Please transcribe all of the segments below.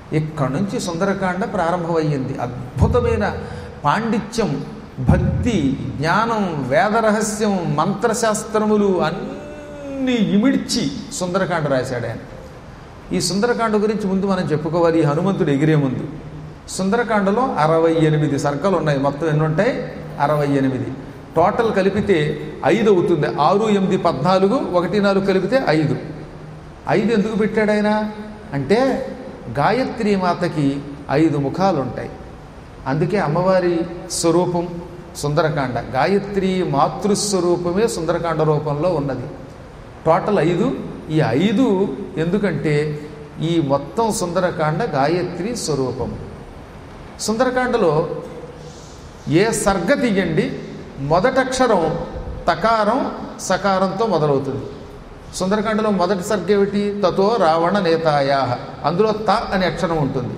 ఇక్కడి నుంచి సుందరకాండ ప్రారంభమయ్యింది అద్భుతమైన పాండిత్యం భక్తి జ్ఞానం వేదరహస్యం మంత్రశాస్త్రములు అన్నీ ఇమిడ్చి సుందరకాండ రాశాడు ఆయన ఈ సుందరకాండ గురించి ముందు మనం చెప్పుకోవాలి ఈ హనుమంతుడు ఎగిరే ముందు సుందరకాండలో అరవై ఎనిమిది సర్కలు ఉన్నాయి మొత్తం ఎన్ని ఉంటాయి అరవై ఎనిమిది టోటల్ కలిపితే ఐదు అవుతుంది ఆరు ఎనిమిది పద్నాలుగు ఒకటి నాలుగు కలిపితే ఐదు ఐదు ఎందుకు పెట్టాడు ఆయన అంటే గాయత్రి మాతకి ఐదు ముఖాలు ఉంటాయి అందుకే అమ్మవారి స్వరూపం సుందరకాండ గాయత్రి మాతృస్వరూపమే సుందరకాండ రూపంలో ఉన్నది టోటల్ ఐదు ఈ ఐదు ఎందుకంటే ఈ మొత్తం సుందరకాండ గాయత్రి స్వరూపం సుందరకాండలో ఏ సర్గ తీయండి మొదటక్షరం తకారం సకారంతో మొదలవుతుంది సుందరకాండలో మొదటి సర్గ ఏమిటి తతో రావణ నేతాయా అందులో త అనే అక్షరం ఉంటుంది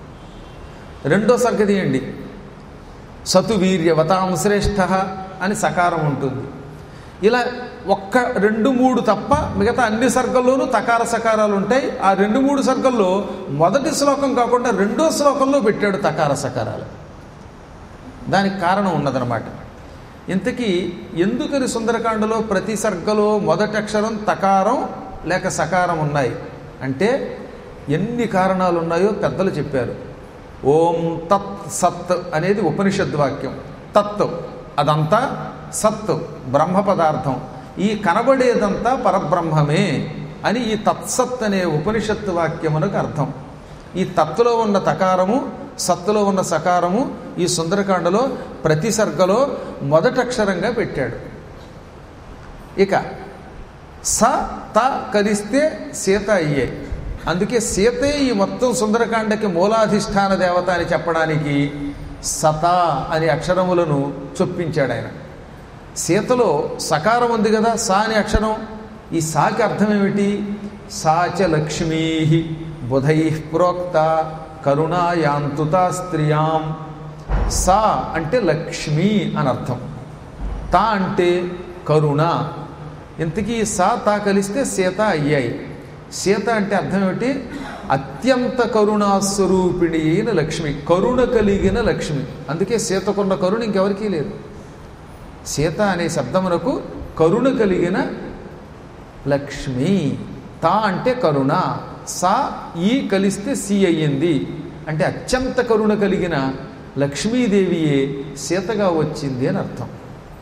రెండో సర్గ తీయండి సతు వీర్యవతాం శ్రేష్ఠ అని సకారం ఉంటుంది ఇలా ఒక్క రెండు మూడు తప్ప మిగతా అన్ని సర్గల్లోనూ తకార సకారాలు ఉంటాయి ఆ రెండు మూడు సర్గల్లో మొదటి శ్లోకం కాకుండా రెండో శ్లోకంలో పెట్టాడు తకార సకారాలు దానికి కారణం ఉన్నదనమాట ఇంతకీ ఎందుకని సుందరకాండలో ప్రతి సర్గలో మొదటి అక్షరం తకారం లేక సకారం ఉన్నాయి అంటే ఎన్ని కారణాలు ఉన్నాయో పెద్దలు చెప్పారు ఓం తత్ సత్ అనేది ఉపనిషద్ వాక్యం తత్ అదంతా సత్ బ్రహ్మ పదార్థం ఈ కనబడేదంతా పరబ్రహ్మమే అని ఈ తత్సత్ అనే ఉపనిషత్తు వాక్యమునకు అర్థం ఈ తత్తులో ఉన్న తకారము సత్తులో ఉన్న సకారము ఈ సుందరకాండలో ప్రతి సర్గలో మొదటక్షరంగా పెట్టాడు ఇక స త కలిస్తే సీత అయ్యాయి అందుకే సీతే ఈ మొత్తం సుందరకాండకి మూలాధిష్టాన దేవత అని చెప్పడానికి సత అనే అక్షరములను చొప్పించాడు ఆయన సీతలో సకారం ఉంది కదా సా అనే అక్షరం ఈ సాకి అర్థం ఏమిటి సాచ లక్ష్మీ బుధై ప్రోక్త కరుణాయాంతుత స్త్రియాం సా అంటే లక్ష్మి అని అర్థం తా అంటే కరుణ ఇంతకీ సా తా కలిస్తే సీత అయ్యాయి సీత అంటే అర్థం ఏమిటి అత్యంత కరుణాస్వరూపిణి అయిన లక్ష్మి కరుణ కలిగిన లక్ష్మి అందుకే సీతకున్న కరుణ ఇంకెవరికీ లేదు సీత అనే శబ్దమునకు కరుణ కలిగిన లక్ష్మి తా అంటే కరుణ సా ఈ కలిస్తే సి అయ్యింది అంటే అత్యంత కరుణ కలిగిన లక్ష్మీదేవియే సీతగా వచ్చింది అని అర్థం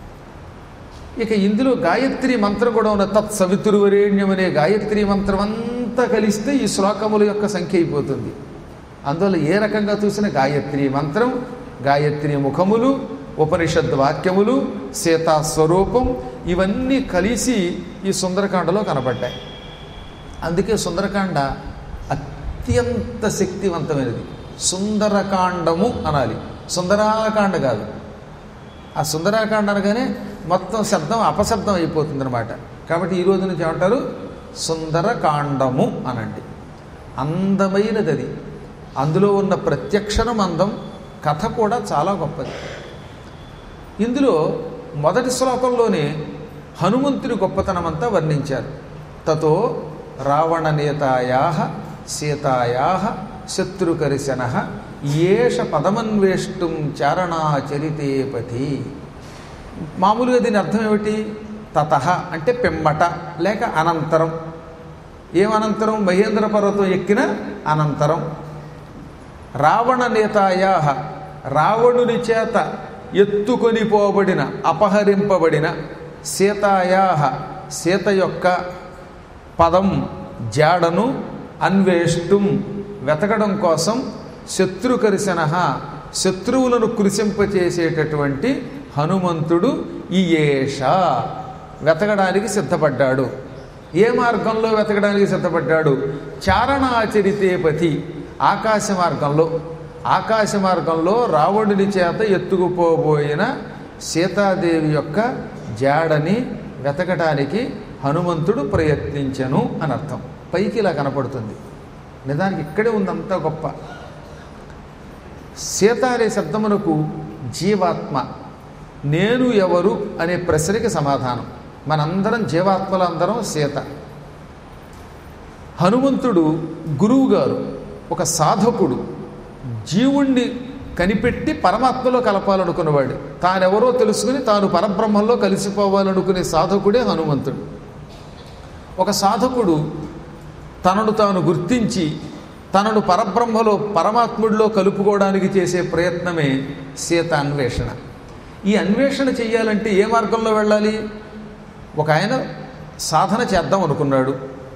ఇక ఇందులో గాయత్రి మంత్రం కూడా ఉన్న తత్ సవితురువరేణ్యం అనే గాయత్రి మంత్రం అంతా కలిస్తే ఈ శ్లోకముల యొక్క సంఖ్య అయిపోతుంది అందువల్ల ఏ రకంగా చూసిన గాయత్రి మంత్రం గాయత్రి ముఖములు ఉపనిషద్ వాక్యములు సీతా స్వరూపం ఇవన్నీ కలిసి ఈ సుందరకాండలో కనబడ్డాయి అందుకే సుందరకాండ అత్యంత శక్తివంతమైనది సుందరకాండము అనాలి సుందరాకాండ కాదు ఆ సుందరాకాండ అనగానే మొత్తం శబ్దం అపశబ్దం అయిపోతుంది అనమాట కాబట్టి ఈ రోజు నుంచి ఏమంటారు సుందరకాండము అనండి అందమైనది అది అందులో ఉన్న ప్రత్యక్షరం అందం కథ కూడా చాలా గొప్పది ఇందులో మొదటి శ్లోకంలోనే హనుమంతుని గొప్పతనం అంతా వర్ణించారు తతో రావణనేతాయా సీతాయా శత్రుకరిశన ఏష పదమన్వేష్టం చారణాచరితే పతి మామూలుగా దీని అర్థం ఏమిటి తత అంటే పిమ్మట లేక అనంతరం ఏమనంతరం మహేంద్ర పర్వతం ఎక్కిన అనంతరం రావణ నేతాయా రావణుని చేత ఎత్తుకొని పోబడిన అపహరింపబడిన సీతాయా సీత యొక్క పదం జాడను అన్వేష్టం వెతకడం కోసం శత్రుకరిశన శత్రువులను కృషింపచేసేటటువంటి హనుమంతుడు ఈ ఏష వెతకడానికి సిద్ధపడ్డాడు ఏ మార్గంలో వెతకడానికి సిద్ధపడ్డాడు చారణాచరితే పతి ఆకాశ మార్గంలో ఆకాశ మార్గంలో రావణుని చేత ఎత్తుకుపోబోయిన సీతాదేవి యొక్క జాడని వెతకటానికి హనుమంతుడు ప్రయత్నించను అని అర్థం పైకి ఇలా కనపడుతుంది నిజానికి ఇక్కడే ఉందంతా గొప్ప సీత అనే శబ్దమునకు జీవాత్మ నేను ఎవరు అనే ప్రశ్నకి సమాధానం మనందరం జీవాత్మలందరం సీత హనుమంతుడు గురువు గారు ఒక సాధకుడు జీవుణ్ణి కనిపెట్టి పరమాత్మలో కలపాలనుకున్నవాడు తానెవరో తెలుసుకుని తాను పరబ్రహ్మంలో కలిసిపోవాలనుకునే సాధకుడే హనుమంతుడు ఒక సాధకుడు తనను తాను గుర్తించి తనను పరబ్రహ్మలో పరమాత్ముడిలో కలుపుకోవడానికి చేసే ప్రయత్నమే సీత అన్వేషణ ఈ అన్వేషణ చెయ్యాలంటే ఏ మార్గంలో వెళ్ళాలి ఒక ఆయన సాధన చేద్దాం అనుకున్నాడు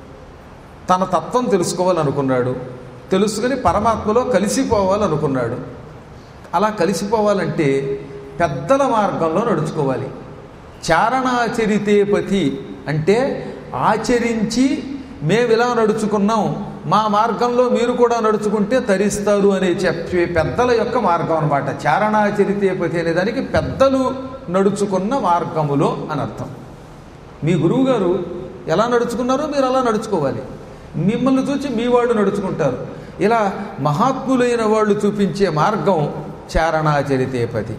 తన తత్వం తెలుసుకోవాలనుకున్నాడు తెలుసుకుని పరమాత్మలో కలిసిపోవాలనుకున్నాడు అలా కలిసిపోవాలంటే పెద్దల మార్గంలో నడుచుకోవాలి చారణాచరితే పతి అంటే ఆచరించి మేము ఇలా నడుచుకున్నాం మా మార్గంలో మీరు కూడా నడుచుకుంటే తరిస్తారు అని చెప్పే పెద్దల యొక్క మార్గం అనమాట చారణాచరితే పతి అనే దానికి పెద్దలు నడుచుకున్న మార్గములో అని అర్థం మీ గురువుగారు ఎలా నడుచుకున్నారో మీరు అలా నడుచుకోవాలి మిమ్మల్ని చూసి మీ వాళ్ళు నడుచుకుంటారు ఇలా మహాత్ములైన వాళ్ళు చూపించే మార్గం చారణాచరితేపతి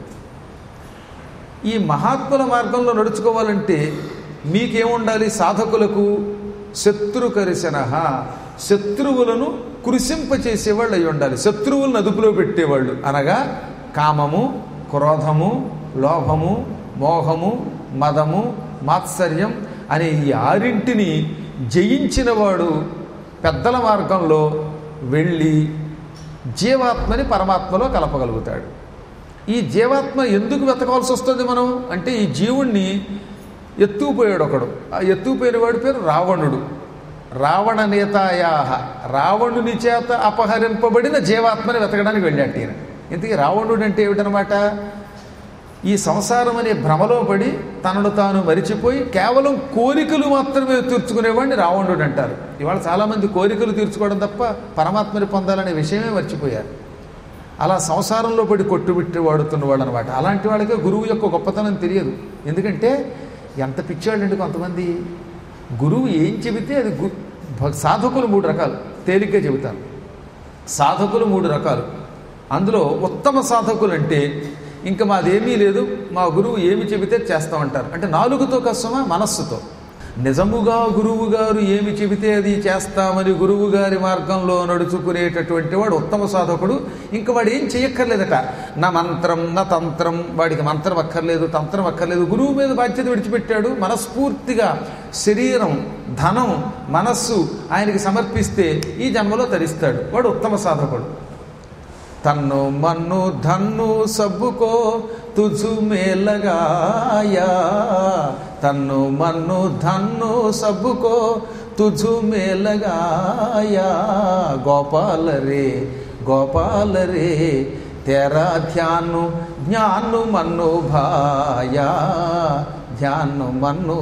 ఈ మహాత్ముల మార్గంలో నడుచుకోవాలంటే మీకేముండాలి సాధకులకు శత్రుకరిశన శత్రువులను కృషింపచేసేవాళ్ళు అయి ఉండాలి శత్రువులను అదుపులో పెట్టేవాళ్ళు అనగా కామము క్రోధము లోభము మోహము మదము మాత్సర్యం అనే ఈ ఆరింటిని జయించినవాడు పెద్దల మార్గంలో వెళ్ళి జీవాత్మని పరమాత్మలో కలపగలుగుతాడు ఈ జీవాత్మ ఎందుకు వెతకవలసి వస్తుంది మనం అంటే ఈ జీవుణ్ణి ఎత్తుకుపోయాడు ఒకడు ఆ ఎత్తుకుపోయిన వాడి పేరు రావణుడు రావణ నేతాయాహ రావణుని చేత అపహరింపబడిన జీవాత్మని వెతకడానికి వెళ్ళాడు ఈయన ఇంతకీ రావణుడు అంటే ఏమిటనమాట ఈ సంసారం అనే భ్రమలో పడి తనను తాను మరిచిపోయి కేవలం కోరికలు మాత్రమే తీర్చుకునేవాడిని రావణుడు అంటారు ఇవాళ చాలామంది కోరికలు తీర్చుకోవడం తప్ప పరమాత్మని పొందాలనే విషయమే మర్చిపోయారు అలా సంసారంలో పడి కొట్టుబిట్టి వాడుతున్న వాడు అనమాట అలాంటి వాళ్ళకే గురువు యొక్క గొప్పతనం తెలియదు ఎందుకంటే ఎంత పిచ్చాళ్ళండి కొంతమంది గురువు ఏం చెబితే అది గు భ- సాధకులు మూడు రకాలు తేలిగ్గా చెబుతాను సాధకులు మూడు రకాలు అందులో ఉత్తమ సాధకులు అంటే ఇంకా మాదేమీ లేదు మా గురువు ఏమి చెబితే చేస్తామంటారు అంటే నాలుగుతో కష్టమా మనస్సుతో నిజముగా గురువు గారు ఏమి చెబితే అది చేస్తామని గురువు గారి మార్గంలో నడుచుకునేటటువంటి వాడు ఉత్తమ సాధకుడు ఇంకా వాడు ఏం చేయక్కర్లేదట నా మంత్రం నా తంత్రం వాడికి మంత్రం అక్కర్లేదు తంత్రం అక్కర్లేదు గురువు మీద బాధ్యత విడిచిపెట్టాడు మనస్ఫూర్తిగా శరీరం ధనం మనస్సు ఆయనకి సమర్పిస్తే ఈ జన్మలో తరిస్తాడు వాడు ఉత్తమ సాధకుడు తన్ను మన్ను ధన్ను సబ్బుకో తుజు మేలగాయా తన్ను మన్ను ధన్ను సబ్బుకో తుజు మేలగాయా గోపాల రే గోపాల రే తెరా ధ్యాను జ్ఞాను మన్ను భాయా ధ్యాను మన్ను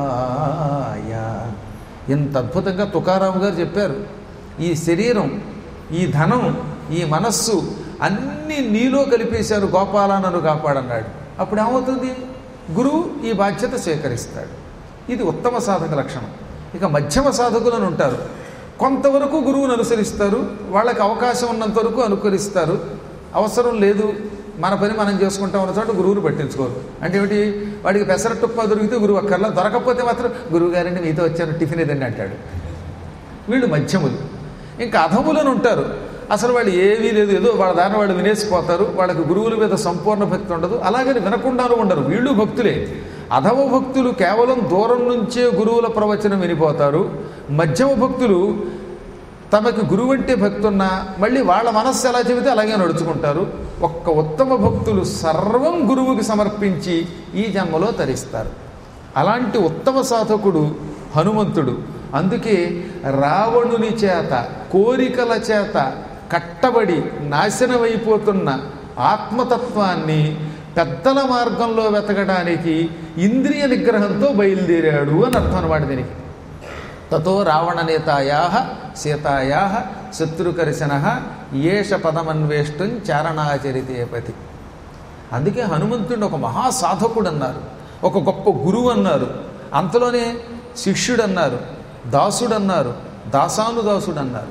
భాయా ఇంత అద్భుతంగా తుకారాము గారు చెప్పారు ఈ శరీరం ఈ ధనం ఈ మనస్సు అన్నీ నీలో కలిపేశారు గోపాల నన్ను కాపాడన్నాడు అప్పుడు ఏమవుతుంది గురువు ఈ బాధ్యత స్వీకరిస్తాడు ఇది ఉత్తమ సాధక లక్షణం ఇక మధ్యమ సాధకులను ఉంటారు కొంతవరకు గురువును అనుసరిస్తారు వాళ్ళకి అవకాశం ఉన్నంత వరకు అనుకరిస్తారు అవసరం లేదు మన పని మనం చేసుకుంటాం అన్న చోట గురువుని పట్టించుకోరు అంటే ఏమిటి వాడికి పెసరట్టుప్ప దొరికితే గురువు అక్కర్లా దొరకకపోతే మాత్రం గురువు గారండి మీతో వచ్చాను టిఫిన్ ఏదండి అంటాడు వీళ్ళు మధ్యములు ఇంకా అధములను ఉంటారు అసలు వాళ్ళు ఏమీ లేదు ఏదో వాళ్ళ దాన్ని వాళ్ళు వినేసిపోతారు వాళ్ళకి గురువుల మీద సంపూర్ణ భక్తి ఉండదు అలాగని వినకుండాను ఉండరు వీళ్ళు భక్తులే అధమ భక్తులు కేవలం దూరం నుంచే గురువుల ప్రవచనం వినిపోతారు మధ్యమ భక్తులు తమకి గురువు అంటే భక్తి ఉన్నా మళ్ళీ వాళ్ళ మనస్సు ఎలా చెబితే అలాగే నడుచుకుంటారు ఒక్క ఉత్తమ భక్తులు సర్వం గురువుకి సమర్పించి ఈ జన్మలో తరిస్తారు అలాంటి ఉత్తమ సాధకుడు హనుమంతుడు అందుకే రావణుని చేత కోరికల చేత కట్టబడి నాశనమైపోతున్న ఆత్మతత్వాన్ని పెద్దల మార్గంలో వెతకడానికి ఇంద్రియ నిగ్రహంతో బయలుదేరాడు అని అర్థం అనమాట దీనికి తతో రావణనేతాయా సీతాయా శత్రుకర్శన ఏష పదమన్వేష్టం చారణాచరితేపతి అందుకే హనుమంతుడిని ఒక మహాసాధకుడు అన్నారు ఒక గొప్ప గురువు అన్నారు అంతలోనే శిష్యుడు అన్నారు దాసుడు అన్నారు దాసానుదాసుడు అన్నారు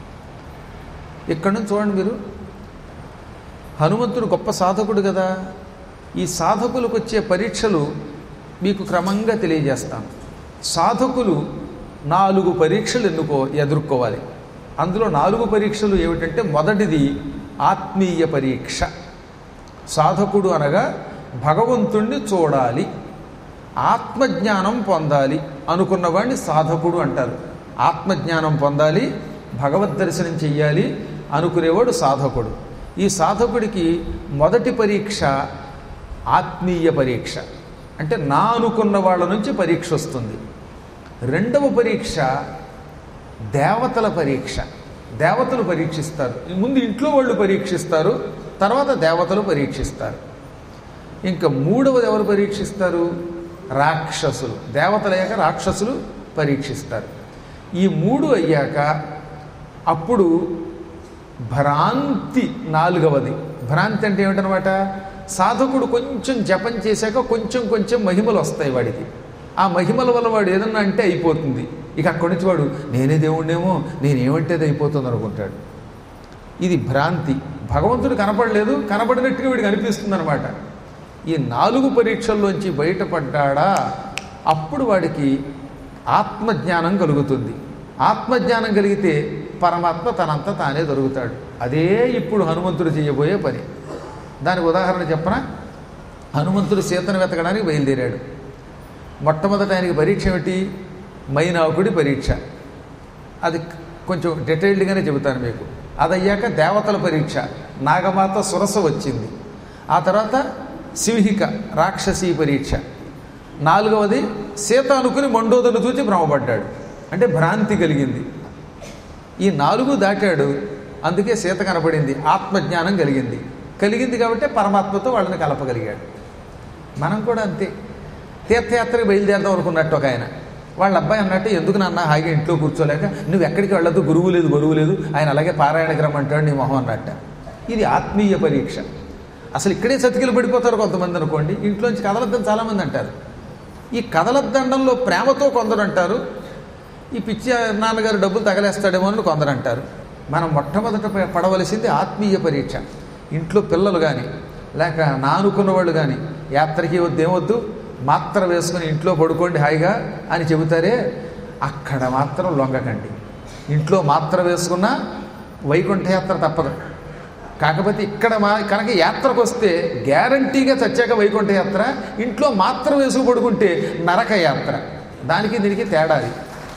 ఇక్కడ నుంచి చూడండి మీరు హనుమంతుడు గొప్ప సాధకుడు కదా ఈ సాధకులకు వచ్చే పరీక్షలు మీకు క్రమంగా తెలియజేస్తాను సాధకులు నాలుగు పరీక్షలు ఎన్నుకో ఎదుర్కోవాలి అందులో నాలుగు పరీక్షలు ఏమిటంటే మొదటిది ఆత్మీయ పరీక్ష సాధకుడు అనగా భగవంతుణ్ణి చూడాలి ఆత్మజ్ఞానం పొందాలి అనుకున్నవాడిని సాధకుడు అంటారు ఆత్మజ్ఞానం పొందాలి భగవద్ దర్శనం చెయ్యాలి అనుకునేవాడు సాధకుడు ఈ సాధకుడికి మొదటి పరీక్ష ఆత్మీయ పరీక్ష అంటే నా అనుకున్న వాళ్ళ నుంచి పరీక్ష వస్తుంది రెండవ పరీక్ష దేవతల పరీక్ష దేవతలు పరీక్షిస్తారు ముందు ఇంట్లో వాళ్ళు పరీక్షిస్తారు తర్వాత దేవతలు పరీక్షిస్తారు ఇంకా మూడవది ఎవరు పరీక్షిస్తారు రాక్షసులు దేవతలు అయ్యాక రాక్షసులు పరీక్షిస్తారు ఈ మూడు అయ్యాక అప్పుడు భ్రాంతి నాలుగవది భ్రాంతి అంటే ఏమిటనమాట సాధకుడు కొంచెం జపం చేశాక కొంచెం కొంచెం మహిమలు వస్తాయి వాడికి ఆ మహిమల వల్ల వాడు ఏదన్నా అంటే అయిపోతుంది ఇక అక్కడి నుంచి వాడు నేనే దేవుణ్ణేమో నేనేమంటే అది అయిపోతుంది అనుకుంటాడు ఇది భ్రాంతి భగవంతుడు కనపడలేదు కనపడినట్టుగా వీడికి అనిపిస్తుంది అనమాట ఈ నాలుగు పరీక్షల్లోంచి బయటపడ్డాడా అప్పుడు వాడికి ఆత్మజ్ఞానం కలుగుతుంది ఆత్మజ్ఞానం కలిగితే పరమాత్మ తనంతా తానే దొరుకుతాడు అదే ఇప్పుడు హనుమంతుడు చేయబోయే పని దానికి ఉదాహరణ చెప్పన హనుమంతుడు సీతను వెతకడానికి బయలుదేరాడు మొట్టమొదట ఆయనకి పరీక్ష ఏమిటి మైనాకుడి పరీక్ష అది కొంచెం డీటెయిల్డ్గానే చెబుతాను మీకు అదయ్యాక దేవతల పరీక్ష నాగమాత సురస వచ్చింది ఆ తర్వాత సింహిక రాక్షసీ పరీక్ష నాలుగవది సీత అనుకుని మండోదను చూచి భ్రమపడ్డాడు అంటే భ్రాంతి కలిగింది ఈ నాలుగు దాటాడు అందుకే సీత కనపడింది ఆత్మజ్ఞానం కలిగింది కలిగింది కాబట్టి పరమాత్మతో వాళ్ళని కలపగలిగాడు మనం కూడా అంతే తీర్థయాత్రకు బయలుదేరదాం అనుకున్నట్టు ఒక ఆయన వాళ్ళ అబ్బాయి అన్నట్టు ఎందుకు నాన్న హాయిగా ఇంట్లో కూర్చోలేక నువ్వు ఎక్కడికి వెళ్ళదు గురువు లేదు గురువు లేదు ఆయన అలాగే పారాయణకి రమ్మంటాడు నీ మొహం అన్నట్ట ఇది ఆత్మీయ పరీక్ష అసలు ఇక్కడే చతికిలు పడిపోతారు కొంతమంది అనుకోండి ఇంట్లోంచి కదలద్దని చాలామంది అంటారు ఈ కదలద్దండంలో ప్రేమతో కొందరు అంటారు ఈ పిచ్చి నాన్నగారు డబ్బులు తగలేస్తాడేమో అని కొందరు అంటారు మనం మొట్టమొదట ప- పడవలసింది ఆత్మీయ పరీక్ష ఇంట్లో పిల్లలు కానీ లేక నానుకున్న వాళ్ళు కానీ యాత్రకి వద్దు ఏమొద్దు మాత్ర వేసుకుని ఇంట్లో పడుకోండి హాయిగా అని చెబుతారే అక్కడ మాత్రం లొంగకండి ఇంట్లో మాత్ర వేసుకున్నా వైకుంఠ యాత్ర తప్పదు కాకపోతే ఇక్కడ మా కనుక యాత్రకు వస్తే గ్యారంటీగా చచ్చాక వైకుంఠ యాత్ర ఇంట్లో మాత్రం వేసుకు పడుకుంటే నరక యాత్ర దానికి దీనికి తేడా అది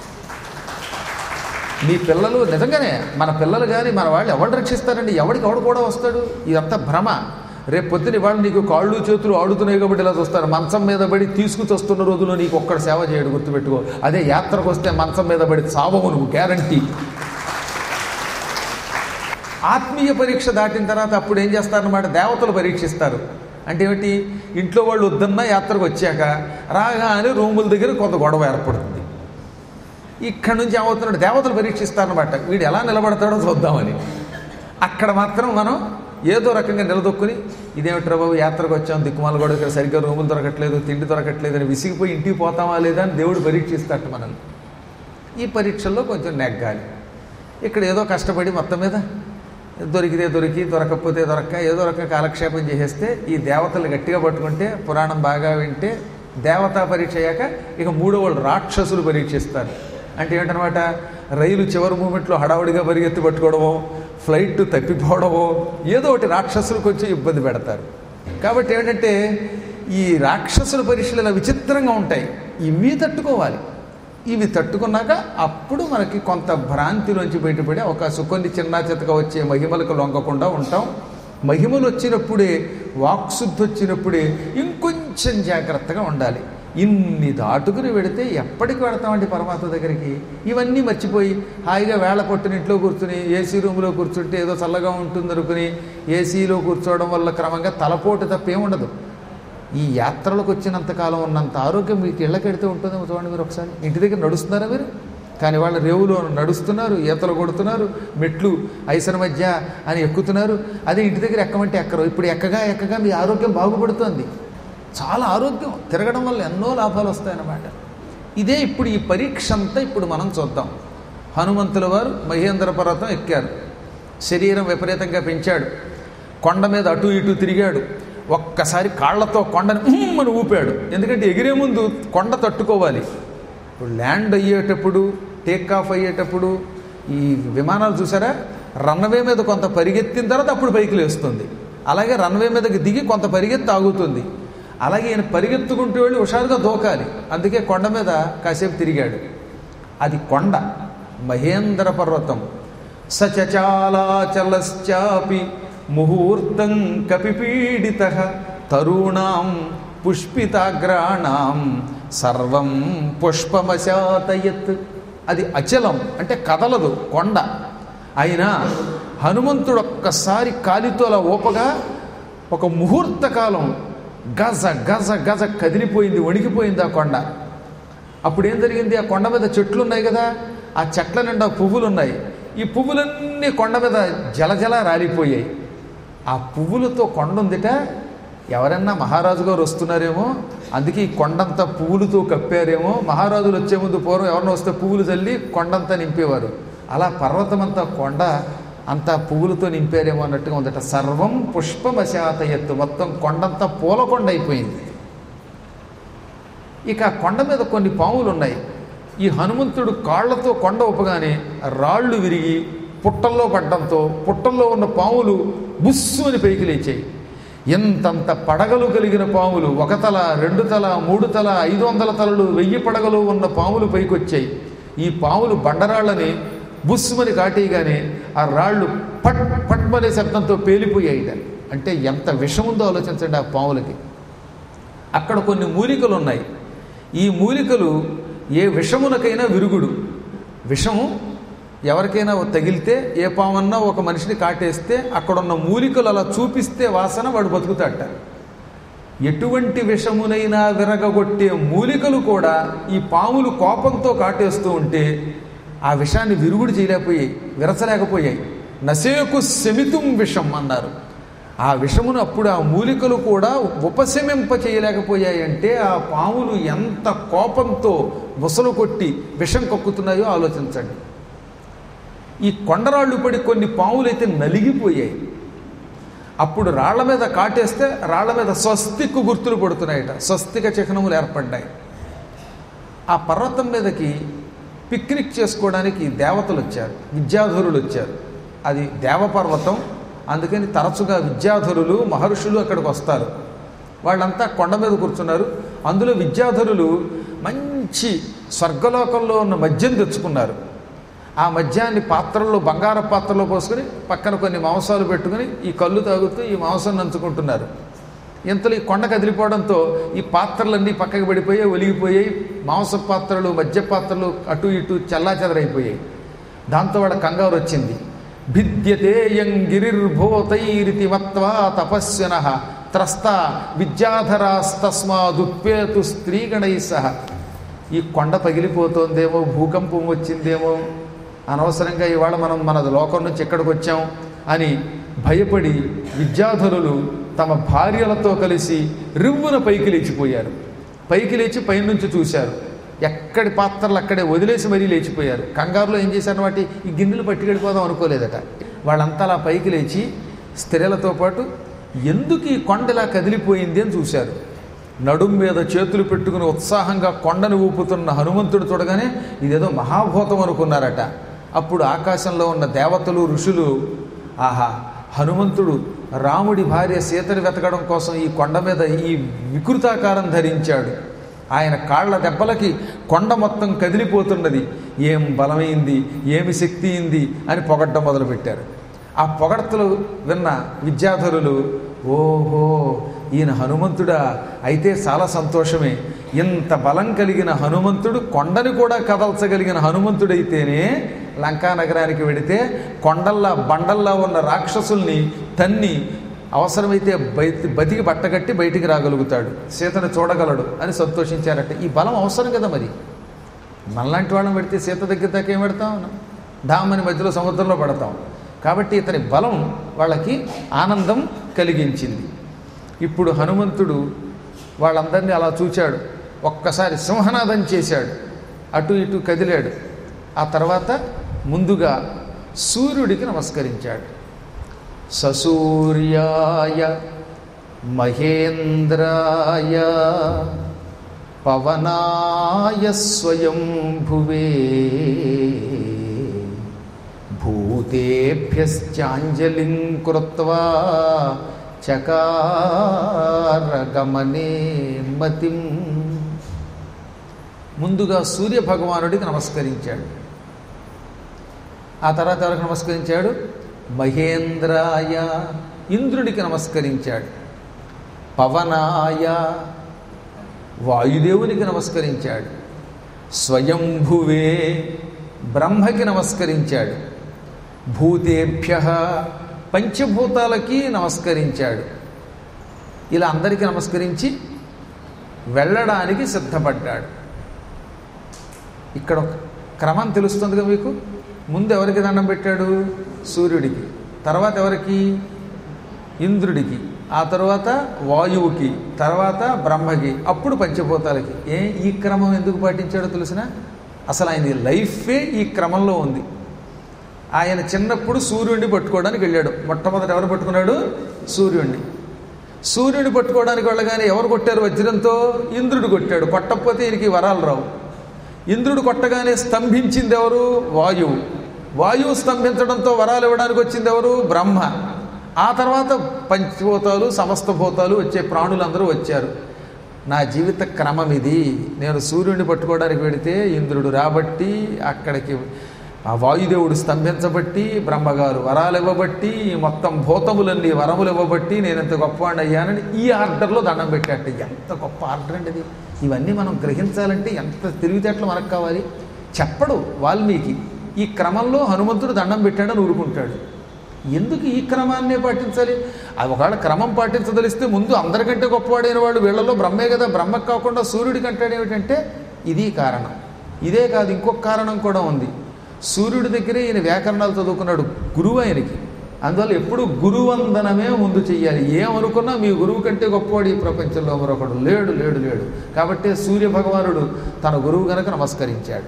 మీ పిల్లలు నిజంగానే మన పిల్లలు కానీ మన వాళ్ళు ఎవడు రక్షిస్తారండి ఎవడికి ఎవడు కూడా వస్తాడు ఇదంతా భ్రమ రేపు పొద్దున ఇవాళ నీకు కాళ్ళు చేతులు ఆడుతున్నాయి కాబట్టి ఇలా చూస్తారు మంచం మీద పడి తీసుకుచొస్తున్న రోజులో నీకు ఒక్కడ సేవ చేయడు గుర్తుపెట్టుకో అదే యాత్రకు వస్తే మంచం మీద పడి చావము నువ్వు గ్యారంటీ ఆత్మీయ పరీక్ష దాటిన తర్వాత అప్పుడు ఏం చేస్తారన్నమాట దేవతలు పరీక్షిస్తారు అంటే ఏమిటి ఇంట్లో వాళ్ళు వద్దన్నా యాత్రకు వచ్చాక రాగానే రూముల దగ్గర కొంత గొడవ ఏర్పడుతుంది ఇక్కడ నుంచి ఏమవుతున్నాడు దేవతలు పరీక్షిస్తారనమాట వీడు ఎలా నిలబడతాడో చూద్దామని అక్కడ మాత్రం మనం ఏదో రకంగా నిలదొక్కుని ఇదేమిట్రా బాబు యాత్రకు వచ్చాం దిక్కుమాల కూడా ఇక్కడ సరిగ్గా రూములు దొరకట్లేదు తిండి దొరకట్లేదు అని విసిగిపోయి ఇంటికి పోతామా లేదా అని దేవుడు పరీక్షిస్తాడు మనల్ని ఈ పరీక్షల్లో కొంచెం నెగ్గాలి ఇక్కడ ఏదో కష్టపడి మొత్తం మీద దొరికితే దొరికి దొరకకపోతే దొరక్క ఏదో రకంగా కాలక్షేపం చేసేస్తే ఈ దేవతలు గట్టిగా పట్టుకుంటే పురాణం బాగా వింటే దేవతా పరీక్ష అయ్యాక ఇక మూడో వాళ్ళు రాక్షసులు పరీక్షిస్తారు అంటే ఏంటనమాట రైలు చివరి మూమెంట్లో హడావుడిగా పరిగెత్తి పట్టుకోవడమో ఫ్లైట్ తప్పిపోవడమో ఏదో ఒకటి రాక్షసులు కొంచెం ఇబ్బంది పెడతారు కాబట్టి ఏంటంటే ఈ రాక్షసుల పరీక్షలు ఇలా విచిత్రంగా ఉంటాయి ఇవి తట్టుకోవాలి ఇవి తట్టుకున్నాక అప్పుడు మనకి కొంత భ్రాంతిలోంచి బయటపడే అవకాశం కొన్ని చిన్న చితక వచ్చే మహిమలకు లొంగకుండా ఉంటాం మహిమలు వచ్చినప్పుడే వాక్శుద్ధి వచ్చినప్పుడే ఇంకొంచెం జాగ్రత్తగా ఉండాలి ఇన్ని దాటుకుని వెడితే ఎప్పటికి వెడతామండి పరమాత్మ దగ్గరికి ఇవన్నీ మర్చిపోయి హాయిగా వేళ పొట్టుని ఇంట్లో కూర్చుని ఏసీ రూమ్లో కూర్చుంటే ఏదో చల్లగా ఉంటుంది అనుకుని ఏసీలో కూర్చోవడం వల్ల క్రమంగా తలపోటు తప్పేం ఉండదు ఈ యాత్రలకు వచ్చినంత కాలం ఉన్నంత ఆరోగ్యం మీకు ఇళ్ళకెడితే ఉంటుందేమో చూడండి మీరు ఒకసారి ఇంటి దగ్గర నడుస్తున్నారా మీరు కానీ వాళ్ళ రేవులో నడుస్తున్నారు ఈతలు కొడుతున్నారు మెట్లు ఐసన మధ్య అని ఎక్కుతున్నారు అదే ఇంటి దగ్గర ఎక్కమంటే ఎక్కరు ఇప్పుడు ఎక్కగా ఎక్కగా మీ ఆరోగ్యం బాగుపడుతోంది చాలా ఆరోగ్యం తిరగడం వల్ల ఎన్నో లాభాలు వస్తాయన్నమాట ఇదే ఇప్పుడు ఈ పరీక్ష అంతా ఇప్పుడు మనం చూద్దాం హనుమంతుల వారు మహేంద్ర పర్వతం ఎక్కారు శరీరం విపరీతంగా పెంచాడు కొండ మీద అటు ఇటు తిరిగాడు ఒక్కసారి కాళ్ళతో కొండని ఉమ్మని ఊపాడు ఎందుకంటే ఎగిరే ముందు కొండ తట్టుకోవాలి ఇప్పుడు ల్యాండ్ అయ్యేటప్పుడు టేక్ ఆఫ్ అయ్యేటప్పుడు ఈ విమానాలు చూసారా రన్వే మీద కొంత పరిగెత్తిన తర్వాత అప్పుడు పైకి లేస్తుంది అలాగే రన్వే మీదకి దిగి కొంత పరిగెత్తి ఆగుతుంది అలాగే ఈయన పరిగెత్తుకుంటూ వెళ్ళి హుషారుగా దూకాలి అందుకే కొండ మీద కాసేపు తిరిగాడు అది కొండ మహేంద్ర పర్వతం సచచాలాచలశ్చాపి ముహూర్తం కపిపీడిత తరుణాం పుష్పితాగ్రాణం సర్వం పుష్పమశాతయత్ అది అచలం అంటే కదలదు కొండ అయినా హనుమంతుడు ఒక్కసారి కాలితో అలా ఊపగా ఒక ముహూర్త కాలం గజ గజ గజ కదిలిపోయింది వణికిపోయింది ఆ కొండ అప్పుడు ఏం జరిగింది ఆ కొండ మీద చెట్లు ఉన్నాయి కదా ఆ చెట్ల నిండా పువ్వులు ఉన్నాయి ఈ పువ్వులన్నీ కొండ మీద జలజల రాలిపోయాయి ఆ పువ్వులతో కొండ ఉందిట ఎవరన్నా మహారాజు గారు వస్తున్నారేమో అందుకే ఈ కొండంతా పువ్వులతో కప్పారేమో మహారాజులు వచ్చే ముందు పూర్వం ఎవరన్నా వస్తే పువ్వులు చల్లి కొండంతా నింపేవారు అలా పర్వతమంతా కొండ అంతా పువ్వులతో నింపారేమో అన్నట్టుగా ఉందట సర్వం పుష్పమశాత ఎత్తు మొత్తం కొండంతా పూలకొండ అయిపోయింది ఇక ఆ కొండ మీద కొన్ని పాములు ఉన్నాయి ఈ హనుమంతుడు కాళ్లతో కొండ ఒప్పగానే రాళ్ళు విరిగి పుట్టల్లో పడ్డంతో పుట్టల్లో ఉన్న పాములు బుస్సు అని పైకి లేచాయి ఎంతంత పడగలు కలిగిన పాములు ఒక తల రెండు తల మూడు తల ఐదు వందల తలలు వెయ్యి పడగలు ఉన్న పాములు పైకొచ్చాయి ఈ పాములు బండరాళ్ళని బుస్సుమని కాటేయగానే ఆ రాళ్ళు పట్ పట్మనే శబ్దంతో పేలిపోయాయి అంటే ఎంత విషం ఉందో ఆలోచించండి ఆ పాములకి అక్కడ కొన్ని మూలికలు ఉన్నాయి ఈ మూలికలు ఏ విషమునకైనా విరుగుడు విషము ఎవరికైనా తగిలితే ఏ పామన్నా ఒక మనిషిని కాటేస్తే అక్కడున్న మూలికలు అలా చూపిస్తే వాసన వాడు బతుకుతాడట ఎటువంటి విషమునైనా విరగగొట్టే మూలికలు కూడా ఈ పాములు కోపంతో కాటేస్తూ ఉంటే ఆ విషాన్ని విరుగుడు చేయలేకపోయాయి విరచలేకపోయాయి నసేకు శమితుం విషం అన్నారు ఆ విషమును అప్పుడు ఆ మూలికలు కూడా ఉపశమింప చేయలేకపోయాయి అంటే ఆ పాములు ఎంత కోపంతో ముసలు కొట్టి విషం కక్కుతున్నాయో ఆలోచించండి ఈ కొండరాళ్ళు పడి కొన్ని పాములైతే నలిగిపోయాయి అప్పుడు రాళ్ల మీద కాటేస్తే రాళ్ల మీద స్వస్తికు గుర్తులు పడుతున్నాయట స్వస్తిక చిహ్నములు ఏర్పడ్డాయి ఆ పర్వతం మీదకి పిక్నిక్ చేసుకోవడానికి దేవతలు వచ్చారు విద్యాధరులు వచ్చారు అది దేవపర్వతం అందుకని తరచుగా విద్యాధరులు మహర్షులు అక్కడికి వస్తారు వాళ్ళంతా కొండ మీద కూర్చున్నారు అందులో విద్యాధరులు మంచి స్వర్గలోకంలో ఉన్న మద్యం తెచ్చుకున్నారు ఆ మద్యాన్ని పాత్రల్లో బంగార పాత్రలో పోసుకొని పక్కన కొన్ని మాంసాలు పెట్టుకుని ఈ కళ్ళు తాగుతూ ఈ మాంసం నంచుకుంటున్నారు ఇంతలో ఈ కొండ కదిలిపోవడంతో ఈ పాత్రలన్నీ పక్కకి పడిపోయాయి ఒలిగిపోయాయి మాంస పాత్రలు మద్య పాత్రలు అటు ఇటు చల్లా చెదరైపోయాయి దాంతో వాళ్ళ కంగారు వచ్చింది భిద్యతేయం గిరిర్భూతైరితి మత్వా తపస్విన త్రస్త విద్యాధరాస్తస్మాదుత్పేతు స్త్రీగణై సహ ఈ కొండ పగిలిపోతోందేమో భూకంపం వచ్చిందేమో అనవసరంగా ఇవాళ మనం మన లోకం నుంచి ఎక్కడికి వచ్చాం అని భయపడి విద్యాధరులు తమ భార్యలతో కలిసి రివ్వున పైకి లేచిపోయారు పైకి లేచి పైనుంచి చూశారు ఎక్కడి పాత్రలు అక్కడే వదిలేసి మరీ లేచిపోయారు కంగారులో ఏం చేశారు వాటి ఈ గిన్నెలు పట్టుకెళ్ళిపోదాం అనుకోలేదట వాళ్ళంతా అలా పైకి లేచి స్త్రీలతో పాటు ఎందుకు ఈ కొండ ఇలా కదిలిపోయింది అని చూశారు నడుం మీద చేతులు పెట్టుకుని ఉత్సాహంగా కొండను ఊపుతున్న హనుమంతుడు చూడగానే ఇదేదో మహాభూతం అనుకున్నారట అప్పుడు ఆకాశంలో ఉన్న దేవతలు ఋషులు ఆహా హనుమంతుడు రాముడి భార్య సీతని వెతకడం కోసం ఈ కొండ మీద ఈ వికృతాకారం ధరించాడు ఆయన కాళ్ళ దెబ్బలకి కొండ మొత్తం కదిలిపోతున్నది ఏం బలమైంది ఏమి శక్తి అయింది అని పొగడ్డం మొదలుపెట్టారు ఆ పొగడ్తలు విన్న విద్యాధరులు ఓహో ఈయన హనుమంతుడా అయితే చాలా సంతోషమే ఇంత బలం కలిగిన హనుమంతుడు కొండని కూడా కదల్చగలిగిన హనుమంతుడైతేనే లంకా నగరానికి వెడితే కొండల్లా బండల్లా ఉన్న రాక్షసుల్ని తన్ని అవసరమైతే బయట బతికి బట్టగట్టి బయటికి రాగలుగుతాడు సీతను చూడగలడు అని సంతోషించారట ఈ బలం అవసరం కదా మరి మనలాంటి వాళ్ళని పెడితే సీత దగ్గర దాకా ఏం పెడతాం డామని మధ్యలో సముద్రంలో పడతాం కాబట్టి ఇతని బలం వాళ్ళకి ఆనందం కలిగించింది ఇప్పుడు హనుమంతుడు వాళ్ళందరినీ అలా చూచాడు ఒక్కసారి సింహనాదం చేశాడు అటు ఇటు కదిలాడు ఆ తర్వాత ముందుగా సూర్యుడికి నమస్కరించాడు ససూర్యాయ మహేంద్రాయ పవనాయ స్వయం భువే భూతేభ్యశ్చాంజలిం కృత్వా చకారగమనే మతిం ముందుగా సూర్య భగవానుడికి నమస్కరించాడు ఆ తర్వాత ఎవరికి నమస్కరించాడు మహేంద్రాయ ఇంద్రుడికి నమస్కరించాడు పవనాయ వాయుదేవునికి నమస్కరించాడు స్వయంభువే బ్రహ్మకి నమస్కరించాడు భూతేభ్య పంచభూతాలకి నమస్కరించాడు ఇలా అందరికీ నమస్కరించి వెళ్ళడానికి సిద్ధపడ్డాడు ఇక్కడ ఒక క్రమం తెలుస్తుందిగా మీకు ముందు ఎవరికి దండం పెట్టాడు సూర్యుడికి తర్వాత ఎవరికి ఇంద్రుడికి ఆ తర్వాత వాయువుకి తర్వాత బ్రహ్మకి అప్పుడు పంచభూతాలకి ఏ ఈ క్రమం ఎందుకు పాటించాడో తెలిసిన అసలు ఆయన లైఫే ఈ క్రమంలో ఉంది ఆయన చిన్నప్పుడు సూర్యుడిని పట్టుకోవడానికి వెళ్ళాడు మొట్టమొదట ఎవరు పట్టుకున్నాడు సూర్యుడిని సూర్యుడిని పట్టుకోవడానికి వెళ్ళగానే ఎవరు కొట్టారు వజ్రంతో ఇంద్రుడు కొట్టాడు కొట్టకపోతే ఈయనకి వరాలు రావు ఇంద్రుడు కొట్టగానే స్తంభించింది ఎవరు వాయువు వాయువు స్తంభించడంతో వరాలు ఇవ్వడానికి వచ్చింది ఎవరు బ్రహ్మ ఆ తర్వాత పంచభూతాలు సమస్త భూతాలు వచ్చే ప్రాణులందరూ వచ్చారు నా జీవిత క్రమం ఇది నేను సూర్యుడిని పట్టుకోవడానికి వెడితే ఇంద్రుడు రాబట్టి అక్కడికి ఆ వాయుదేవుడు స్తంభించబట్టి బ్రహ్మగారు వరాలు ఇవ్వబట్టి ఈ మొత్తం భూతములన్నీ వరములు ఇవ్వబట్టి నేను ఎంత గొప్పవాడిని అయ్యానని ఈ ఆర్డర్లో దండం పెట్టాట ఎంత గొప్ప ఆర్డర్ అండి ఇది ఇవన్నీ మనం గ్రహించాలంటే ఎంత తెలివితేటలు మనకు కావాలి చెప్పడు వాల్మీకి ఈ క్రమంలో హనుమంతుడు దండం పెట్టాడని ఊరుకుంటాడు ఎందుకు ఈ క్రమాన్నే పాటించాలి అది ఒకవేళ క్రమం పాటించదలిస్తే ముందు అందరికంటే గొప్పవాడైన వాడు వీళ్ళలో బ్రహ్మే కదా బ్రహ్మకు కాకుండా సూర్యుడికి అంటాడు ఏమిటంటే ఇది కారణం ఇదే కాదు ఇంకొక కారణం కూడా ఉంది సూర్యుడి దగ్గరే ఈయన వ్యాకరణాలు చదువుకున్నాడు గురువు ఆయనకి అందువల్ల ఎప్పుడు గురువందనమే ముందు చెయ్యాలి ఏమనుకున్నా మీ గురువు కంటే గొప్పవాడు ఈ ప్రపంచంలో మరొకడు లేడు లేడు లేడు కాబట్టి సూర్య భగవానుడు తన గురువు గనక నమస్కరించాడు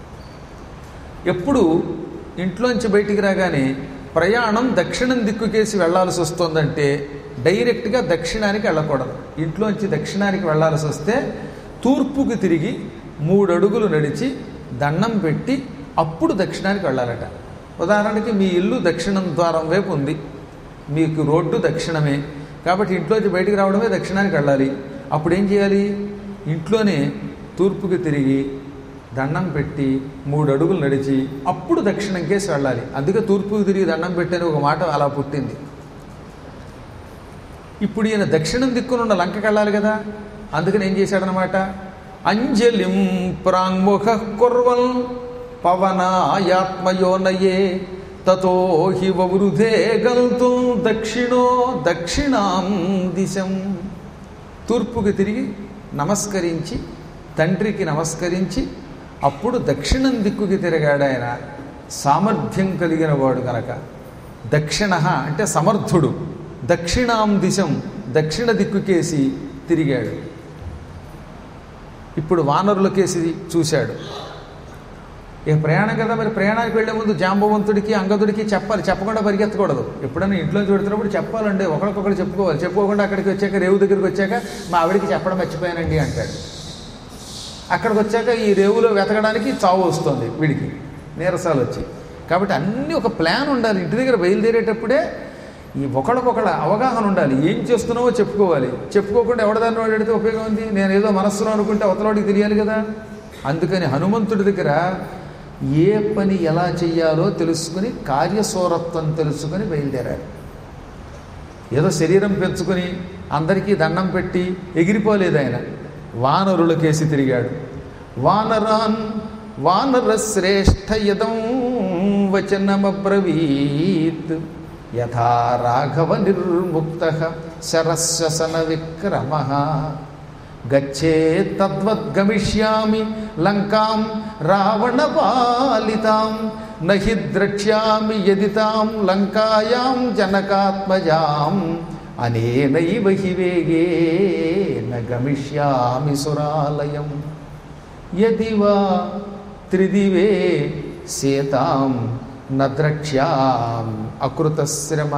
ఎప్పుడు ఇంట్లోంచి బయటికి రాగానే ప్రయాణం దక్షిణం దిక్కుకేసి వెళ్లాల్సి వస్తుందంటే డైరెక్ట్గా దక్షిణానికి వెళ్ళకూడదు ఇంట్లోంచి దక్షిణానికి వెళ్లాల్సి వస్తే తూర్పుకి తిరిగి మూడు అడుగులు నడిచి దండం పెట్టి అప్పుడు దక్షిణానికి వెళ్ళాలట ఉదాహరణకి మీ ఇల్లు దక్షిణం ద్వారం వైపు ఉంది మీకు రోడ్డు దక్షిణమే కాబట్టి ఇంట్లోంచి బయటికి రావడమే దక్షిణానికి వెళ్ళాలి అప్పుడు ఏం చేయాలి ఇంట్లోనే తూర్పుకి తిరిగి దండం పెట్టి మూడు అడుగులు నడిచి అప్పుడు దక్షిణం కేసి వెళ్ళాలి అందుకే తూర్పుకి తిరిగి దండం పెట్టని ఒక మాట అలా పుట్టింది ఇప్పుడు ఈయన దక్షిణం దిక్కునున్న లంకకి వెళ్ళాలి కదా అందుకని ఏం చేశాడనమాట అంజలిం ప్రాంగ్ముఖ కుర్వల్ పవనాయాత్మయోనయే తతో హి వృధే గల్తు దక్షిణో దక్షిణాం దిశం తూర్పుకి తిరిగి నమస్కరించి తండ్రికి నమస్కరించి అప్పుడు దక్షిణం దిక్కుకి తిరిగాడు ఆయన సామర్థ్యం కలిగిన వాడు కనుక దక్షిణ అంటే సమర్థుడు దక్షిణాం దిశం దక్షిణ దిక్కుకేసి తిరిగాడు ఇప్పుడు వానరులకేసి చూశాడు ఇక ప్రయాణం కదా మరి ప్రయాణానికి వెళ్ళే ముందు జాంబవంతుడికి అంగదుడికి చెప్పాలి చెప్పకుండా పరిగెత్తకూడదు ఎప్పుడైనా ఇంట్లోంచి పెడుతున్నప్పుడు చెప్పాలండి ఒకరికొకరు చెప్పుకోవాలి చెప్పుకోకుండా అక్కడికి వచ్చాక రేవు దగ్గరికి వచ్చాక మా ఆవిడికి చెప్పడం మర్చిపోయానండి అంటాడు అక్కడికి వచ్చాక ఈ రేవులో వెతకడానికి చావు వస్తుంది వీడికి నీరసాలు వచ్చి కాబట్టి అన్నీ ఒక ప్లాన్ ఉండాలి ఇంటి దగ్గర బయలుదేరేటప్పుడే ఈ ఒకళ్ళకొకళ్ళ అవగాహన ఉండాలి ఏం చేస్తున్నావో చెప్పుకోవాలి చెప్పుకోకుండా ఎవడదాన్ని వాడు అడిగితే ఉపయోగం ఉంది నేను ఏదో మనస్సులో అనుకుంటే అవతలవాడికి తెలియాలి కదా అందుకని హనుమంతుడి దగ్గర ఏ పని ఎలా చెయ్యాలో తెలుసుకుని కార్యసూరత్వం తెలుసుకుని బయలుదేరారు ఏదో శరీరం పెంచుకుని అందరికీ దండం పెట్టి ఎగిరిపోలేదు ఆయన వానరులకేసి తిరిగాడు వానరాన్ వానర శ్రేష్ఠ యదం వచనమబ్రవీత్ యథా రాఘవ నిర్ముక్త శరస్వసన విక్రమ గచ్చే తద్వద్గమిష్యామి లంకాం రావణపాలితాం నహి ద్రక్ష్యామి యది తాం లంకాయాం జనకాత్మజాం అనేనైవ హి వేగేన గమిష్యామి సురాలయం యది వా త్రిదివే సీతాం న ద్రక్ష్యాం అకృతశ్రమ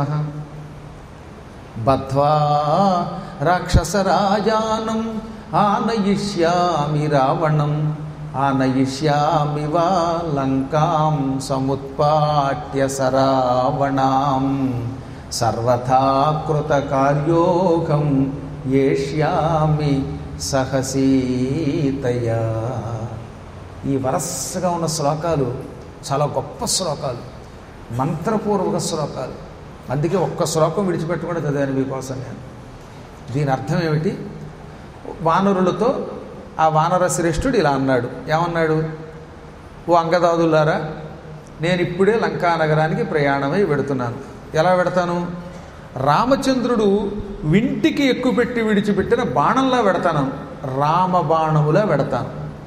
బద్ధ్వా రాక్షసరాజానం ఆనయిష్యామి రావణం ఆనయిష్యామి వా లంకాం సముత్పాట్య సరావణాం సర్వథా కృత కార్యోగం ఏష్యామి సహసీతయా ఈ వరసగా ఉన్న శ్లోకాలు చాలా గొప్ప శ్లోకాలు మంత్రపూర్వక శ్లోకాలు అందుకే ఒక్క శ్లోకం విడిచిపెట్టకుండా చదివాను మీకోసం నేను దీని అర్థం ఏమిటి వానరులతో ఆ వానర శ్రేష్ఠుడు ఇలా అన్నాడు ఏమన్నాడు ఓ అంగదాదులారా నేను ఇప్పుడే లంకా నగరానికి ప్రయాణమై వెడుతున్నాను ఎలా వెడతాను రామచంద్రుడు వింటికి ఎక్కుపెట్టి విడిచిపెట్టిన బాణంలా వెడతాను రామబాణములా వెడతాను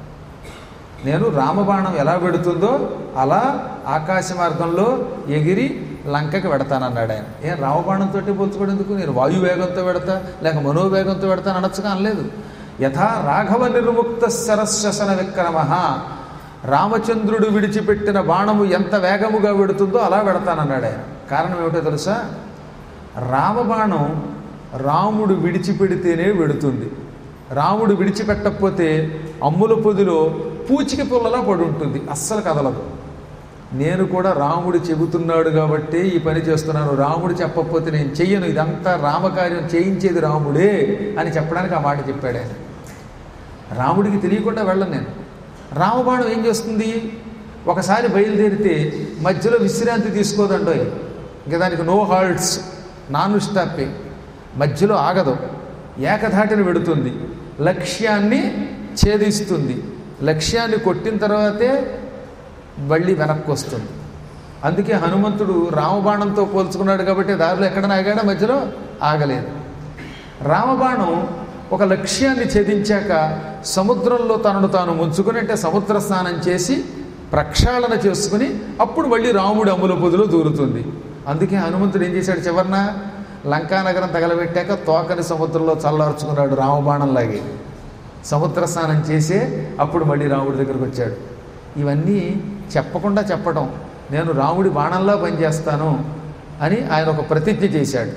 నేను రామబాణం ఎలా పెడుతుందో అలా ఆకాశ మార్గంలో ఎగిరి లంకకి వెడతానన్నాడు ఆయన ఏం రామబాణంతో పోల్చుకోవడం ఎందుకు నేను వాయువేగంతో పెడతా లేక మనోవేగంతో పెడతాను అనొచ్చుగా అనలేదు యథా రాఘవ నిర్ముక్త సరస్వసన విక్రమ రామచంద్రుడు విడిచిపెట్టిన బాణము ఎంత వేగముగా వెడుతుందో అలా వెడతానన్నాడు ఆయన కారణం ఏమిటో తెలుసా రామబాణం రాముడు విడిచిపెడితేనే వెడుతుంది రాముడు విడిచిపెట్టకపోతే అమ్ముల పొదిలో పూచిక పుల్లలా పడి ఉంటుంది అస్సలు కదలదు నేను కూడా రాముడు చెబుతున్నాడు కాబట్టి ఈ పని చేస్తున్నాను రాముడు చెప్పకపోతే నేను చెయ్యను ఇదంతా రామకార్యం చేయించేది రాముడే అని చెప్పడానికి ఆ మాట చెప్పాడు ఆయన రాముడికి తెలియకుండా వెళ్ళను నేను రామబాణం ఏం చేస్తుంది ఒకసారి బయలుదేరితే మధ్యలో విశ్రాంతి తీసుకోదండోయ్ ఇంకా దానికి నో హాల్ట్స్ నాన్ స్టాపింగ్ మధ్యలో ఆగదు ఏకధాటిని వెడుతుంది లక్ష్యాన్ని ఛేదిస్తుంది లక్ష్యాన్ని కొట్టిన తర్వాతే మళ్ళీ వెనక్కి వస్తుంది అందుకే హనుమంతుడు రామబాణంతో పోల్చుకున్నాడు కాబట్టి దారిలో ఎక్కడ ఆగాడా మధ్యలో ఆగలేదు రామబాణం ఒక లక్ష్యాన్ని ఛేదించాక సముద్రంలో తనను తాను ముంచుకుని అంటే సముద్ర స్నానం చేసి ప్రక్షాళన చేసుకుని అప్పుడు మళ్ళీ రాముడు అమ్ముల పొదిలో దూరుతుంది అందుకే హనుమంతుడు ఏం చేశాడు చివరన లంకానగరం తగలబెట్టాక తోకని సముద్రంలో చల్లార్చుకున్నాడు రామబాణంలాగే సముద్ర స్నానం చేసే అప్పుడు మళ్ళీ రాముడి దగ్గరకు వచ్చాడు ఇవన్నీ చెప్పకుండా చెప్పడం నేను రాముడి బాణంలా పనిచేస్తాను అని ఆయన ఒక ప్రతిజ్ఞ చేశాడు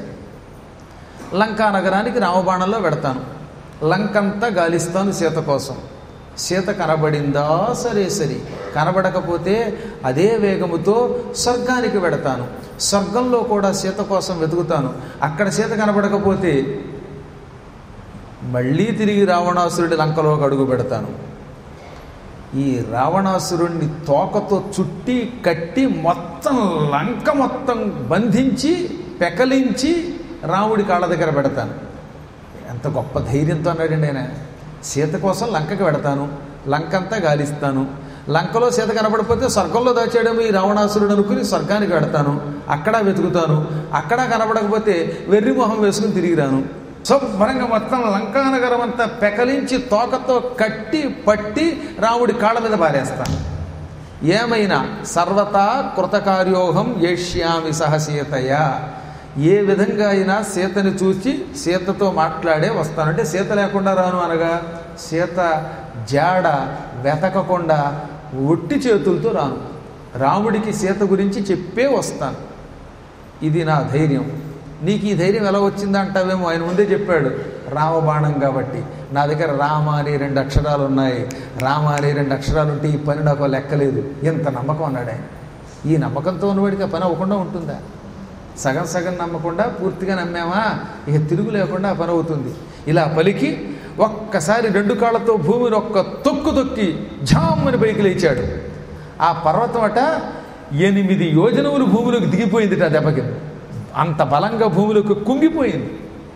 లంకా నగరానికి రామబాణంలో పెడతాను లంకంతా గాలిస్తాను సీత కోసం సీత కనబడిందా సరే సరి కనబడకపోతే అదే వేగముతో స్వర్గానికి వెడతాను స్వర్గంలో కూడా సీత కోసం వెతుకుతాను అక్కడ సీత కనబడకపోతే మళ్ళీ తిరిగి రావణాసురుడి లంకలోకి అడుగు పెడతాను ఈ రావణాసురుణ్ణి తోకతో చుట్టి కట్టి మొత్తం లంక మొత్తం బంధించి పెకలించి రాముడి కాళ్ళ దగ్గర పెడతాను ఎంత గొప్ప ధైర్యంతో అన్నాడండి ఆయన సీత కోసం లంకకి పెడతాను లంకంతా గాలిస్తాను లంకలో సీత కనబడిపోతే స్వర్గంలో దాచాడేమో ఈ రావణాసురుడు అనుకుని స్వర్గానికి పెడతాను అక్కడ వెతుకుతాను అక్కడ కనబడకపోతే వెర్రి మొహం వేసుకుని తిరిగి రాను శుభ్రంగా మొత్తం లంకానగరం అంతా పెకలించి తోకతో కట్టి పట్టి రాముడి కాళ్ళ మీద పారేస్తాను ఏమైనా సర్వతా కృతకార్యోహం ఏష్యామి సహసీతయ ఏ విధంగా అయినా సీతని చూచి సీతతో మాట్లాడే వస్తానంటే సీత లేకుండా రాను అనగా సీత జాడ వెతకకుండా ఒట్టి చేతులతో రాను రాముడికి సీత గురించి చెప్పే వస్తాను ఇది నా ధైర్యం నీకు ఈ ధైర్యం ఎలా వచ్చిందా అంటావేమో ఆయన ముందే చెప్పాడు రామబాణం కాబట్టి నా దగ్గర రామ అనే రెండు అక్షరాలు ఉన్నాయి రామ అనే రెండు అక్షరాలు ఉంటే ఈ పని నాకు లెక్కలేదు ఎంత నమ్మకం అన్నాడు ఆయన ఈ నమ్మకంతో ఉన్నవాడికి ఆ పని అవ్వకుండా ఉంటుందా సగం సగం నమ్మకుండా పూర్తిగా నమ్మామా ఇక తిరుగు లేకుండా ఆ పని అవుతుంది ఇలా పలికి ఒక్కసారి రెండు కాళ్ళతో భూమిని ఒక్క తొక్కు తొక్కి ఝామ్మని పైకి లేచాడు ఆ పర్వతం అట ఎనిమిది యోజనములు భూమిలోకి దిగిపోయింది ఆ దెబ్బకి అంత బలంగా భూమిలోకి కుంగిపోయింది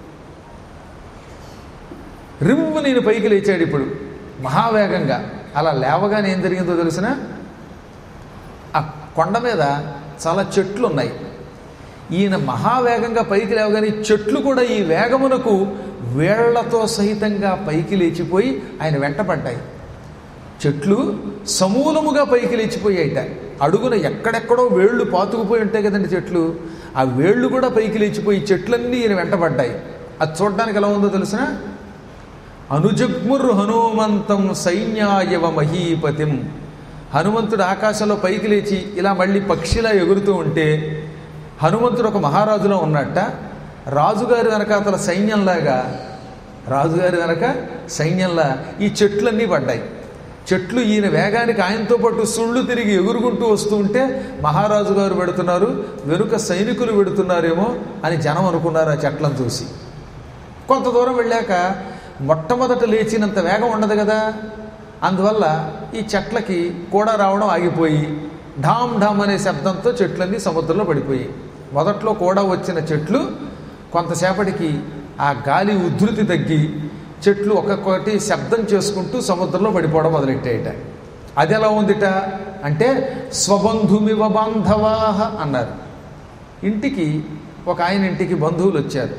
రివ్వు నేను పైకి లేచాడు ఇప్పుడు మహావేగంగా అలా లేవగానే ఏం జరిగిందో తెలిసిన ఆ కొండ మీద చాలా చెట్లు ఉన్నాయి ఈయన మహావేగంగా పైకి లేవగానే ఈ చెట్లు కూడా ఈ వేగమునకు వేళ్లతో సహితంగా పైకి లేచిపోయి ఆయన వెంటపడ్డాయి చెట్లు సమూలముగా పైకి లేచిపోయాయిట అడుగున ఎక్కడెక్కడో వేళ్ళు పాతుకుపోయి ఉంటాయి కదండి చెట్లు ఆ వేళ్ళు కూడా పైకి లేచిపోయి చెట్లన్నీ ఈయన వెంటబడ్డాయి అది చూడడానికి ఎలా ఉందో తెలిసిన అనుజగ్ముర్ హనుమంతం సైన్యాయవ మహీపతిం హనుమంతుడు ఆకాశంలో పైకి లేచి ఇలా మళ్ళీ పక్షిలా ఎగురుతూ ఉంటే హనుమంతుడు ఒక మహారాజులో ఉన్నట్ట రాజుగారి వెనక అతల సైన్యంలాగా రాజుగారి వెనక సైన్యంలా ఈ చెట్లన్నీ పడ్డాయి చెట్లు ఈయన వేగానికి ఆయనతో పాటు సుళ్ళు తిరిగి ఎగురుకుంటూ వస్తూ ఉంటే మహారాజు గారు పెడుతున్నారు వెనుక సైనికులు పెడుతున్నారేమో అని జనం అనుకున్నారు ఆ చెట్లను చూసి కొంత దూరం వెళ్ళాక మొట్టమొదట లేచినంత వేగం ఉండదు కదా అందువల్ల ఈ చెట్లకి కూడా రావడం ఆగిపోయి ఢామ్ ఢామ్ అనే శబ్దంతో చెట్లన్నీ సముద్రంలో పడిపోయి మొదట్లో కూడా వచ్చిన చెట్లు కొంతసేపటికి ఆ గాలి ఉధృతి తగ్గి చెట్లు ఒక్కొక్కటి శబ్దం చేసుకుంటూ సముద్రంలో పడిపోవడం మొదలెట్టాయట అది ఎలా ఉందిట అంటే స్వబంధుమివ బాంధవాహ అన్నారు ఇంటికి ఒక ఆయన ఇంటికి బంధువులు వచ్చారు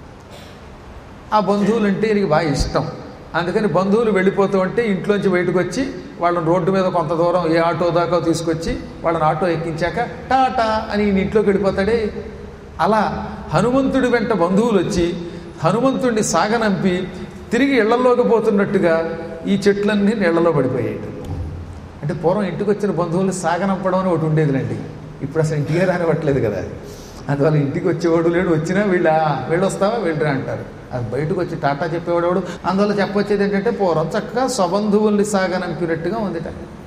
ఆ బంధువులు అంటే ఈయనకి బాగా ఇష్టం అందుకని బంధువులు వెళ్ళిపోతూ ఉంటే ఇంట్లోంచి బయటకు వచ్చి వాళ్ళని రోడ్డు మీద కొంత దూరం ఏ ఆటో దాకా తీసుకొచ్చి వాళ్ళని ఆటో ఎక్కించాక టాటా అని ఈయన ఇంట్లోకి వెళ్ళిపోతాడే అలా హనుమంతుడి వెంట బంధువులు వచ్చి హనుమంతుడిని సాగనంపి తిరిగి ఇళ్లలోకి పోతున్నట్టుగా ఈ చెట్లన్నీ నీళ్లలో పడిపోయాయి అంటే పూర్వం ఇంటికి వచ్చిన బంధువులు సాగనంపడం అని ఒకటి ఉండేదిలేండి ఇప్పుడు అసలు ఇంటికే రానివ్వట్లేదు కదా అందువల్ల ఇంటికి వచ్చేవాడు లేడు వచ్చినా వీళ్ళ వీళ్ళు వస్తావా వెళ్ళరా అంటారు అది బయటకు వచ్చి టాటా చెప్పేవాడు ఎవడు అందువల్ల చెప్పొచ్చేది ఏంటంటే పూర్వం చక్కగా స్వబంధువుల్ని సాగనంపినట్టుగా ఉందిట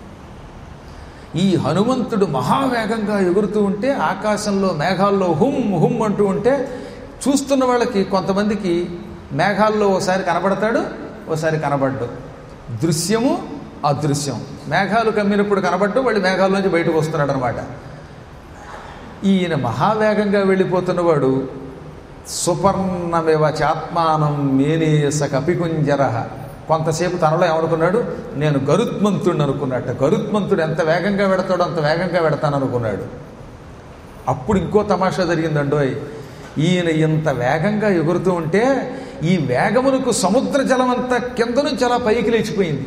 ఈ హనుమంతుడు మహావేగంగా ఎగురుతూ ఉంటే ఆకాశంలో మేఘాల్లో హుమ్ హుమ్ అంటూ ఉంటే చూస్తున్న వాళ్ళకి కొంతమందికి మేఘాల్లో ఓసారి కనబడతాడు ఓసారి కనబడ్డు దృశ్యము అదృశ్యం మేఘాలు కమ్మినప్పుడు కనబడ్డు మళ్ళీ మేఘాల్లోంచి బయటకు వస్తున్నాడు అనమాట ఈయన మహావేగంగా వెళ్ళిపోతున్నవాడు సుపర్ణమివ చాత్మానం మేనేస కపికుంజర కొంతసేపు తనలో ఏమనుకున్నాడు నేను గరుత్మంతుడిని అనుకున్నట్ట గరుత్మంతుడు ఎంత వేగంగా వెడతాడో అంత వేగంగా వెడతాను అనుకున్నాడు అప్పుడు ఇంకో తమాషా జరిగిందండోయ్ ఈయన ఇంత వేగంగా ఎగురుతూ ఉంటే ఈ వేగమునకు సముద్ర జలం అంతా కింద నుంచి అలా పైకి లేచిపోయింది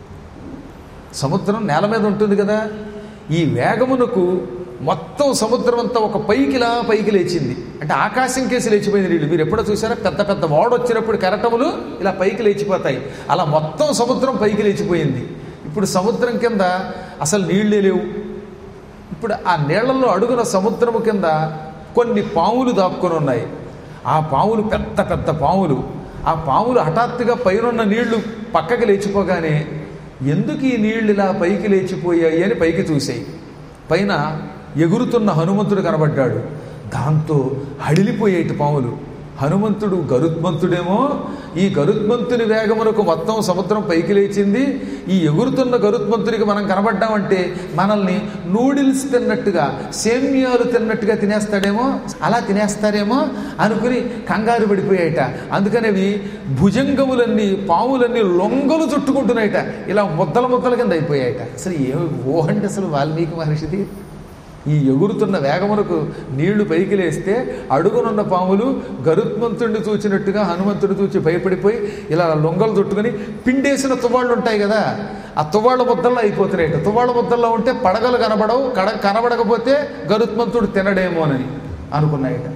సముద్రం నేల మీద ఉంటుంది కదా ఈ వేగమునకు మొత్తం సముద్రం అంతా ఒక పైకిలా పైకి లేచింది అంటే ఆకాశం కేసి లేచిపోయింది నీళ్ళు మీరు ఎప్పుడో చూసారా పెద్ద పెద్ద వాడు వచ్చినప్పుడు కెరటములు ఇలా పైకి లేచిపోతాయి అలా మొత్తం సముద్రం పైకి లేచిపోయింది ఇప్పుడు సముద్రం కింద అసలు నీళ్ళే లేవు ఇప్పుడు ఆ నీళ్లలో అడుగున సముద్రము కింద కొన్ని పాములు దాక్కుని ఉన్నాయి ఆ పాములు పెద్ద పెద్ద పాములు ఆ పాములు హఠాత్తుగా పైనున్న నీళ్లు పక్కకి లేచిపోగానే ఎందుకు ఈ నీళ్లు ఇలా పైకి లేచిపోయాయి అని పైకి చూసాయి పైన ఎగురుతున్న హనుమంతుడు కనబడ్డాడు దాంతో హడిలిపోయేటి పాములు హనుమంతుడు గరుత్మంతుడేమో ఈ గరుత్మంతుని వేగమునకు మొత్తం సముద్రం పైకి లేచింది ఈ ఎగురుతున్న గరుత్మంతుడికి మనం కనబడ్డామంటే మనల్ని నూడిల్స్ తిన్నట్టుగా సేమ్యాలు తిన్నట్టుగా తినేస్తాడేమో అలా తినేస్తారేమో అనుకుని కంగారు పడిపోయాయట అందుకని అవి భుజంగములన్నీ పాములన్నీ లొంగలు చుట్టుకుంటున్నాయట ఇలా ముద్దల ముద్దల కింద అయిపోయాయట అసలు ఏ ఊహంటే అసలు వాల్మీకి మహర్షిది ఈ ఎగురుతున్న వేగమునకు నీళ్లు పైకి లేస్తే అడుగునున్న పాములు గరుత్మంతుడిని చూచినట్టుగా హనుమంతుడు చూచి భయపడిపోయి ఇలా లొంగలు చుట్టుకుని పిండేసిన తువాళ్ళు ఉంటాయి కదా ఆ తువాళ్ళ ముద్దల్లో అయిపోతున్నాయి తువాళ్ళ ముద్దల్లో ఉంటే పడగలు కనబడవు కడ కనబడకపోతే గరుత్మంతుడు తినడేమోనని అనుకున్నాయట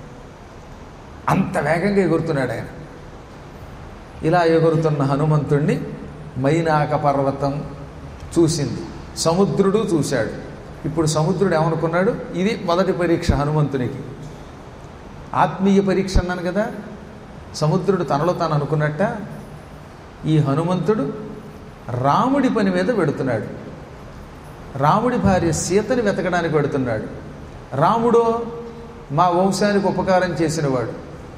అంత వేగంగా ఎగురుతున్నాడు ఆయన ఇలా ఎగురుతున్న హనుమంతుణ్ణి మైనాక పర్వతం చూసింది సముద్రుడు చూశాడు ఇప్పుడు సముద్రుడు ఏమనుకున్నాడు ఇది మొదటి పరీక్ష హనుమంతునికి ఆత్మీయ పరీక్ష అన్నాను కదా సముద్రుడు తనలో తాను అనుకున్నట్ట ఈ హనుమంతుడు రాముడి పని మీద పెడుతున్నాడు రాముడి భార్య సీతని వెతకడానికి పెడుతున్నాడు రాముడో మా వంశానికి ఉపకారం చేసినవాడు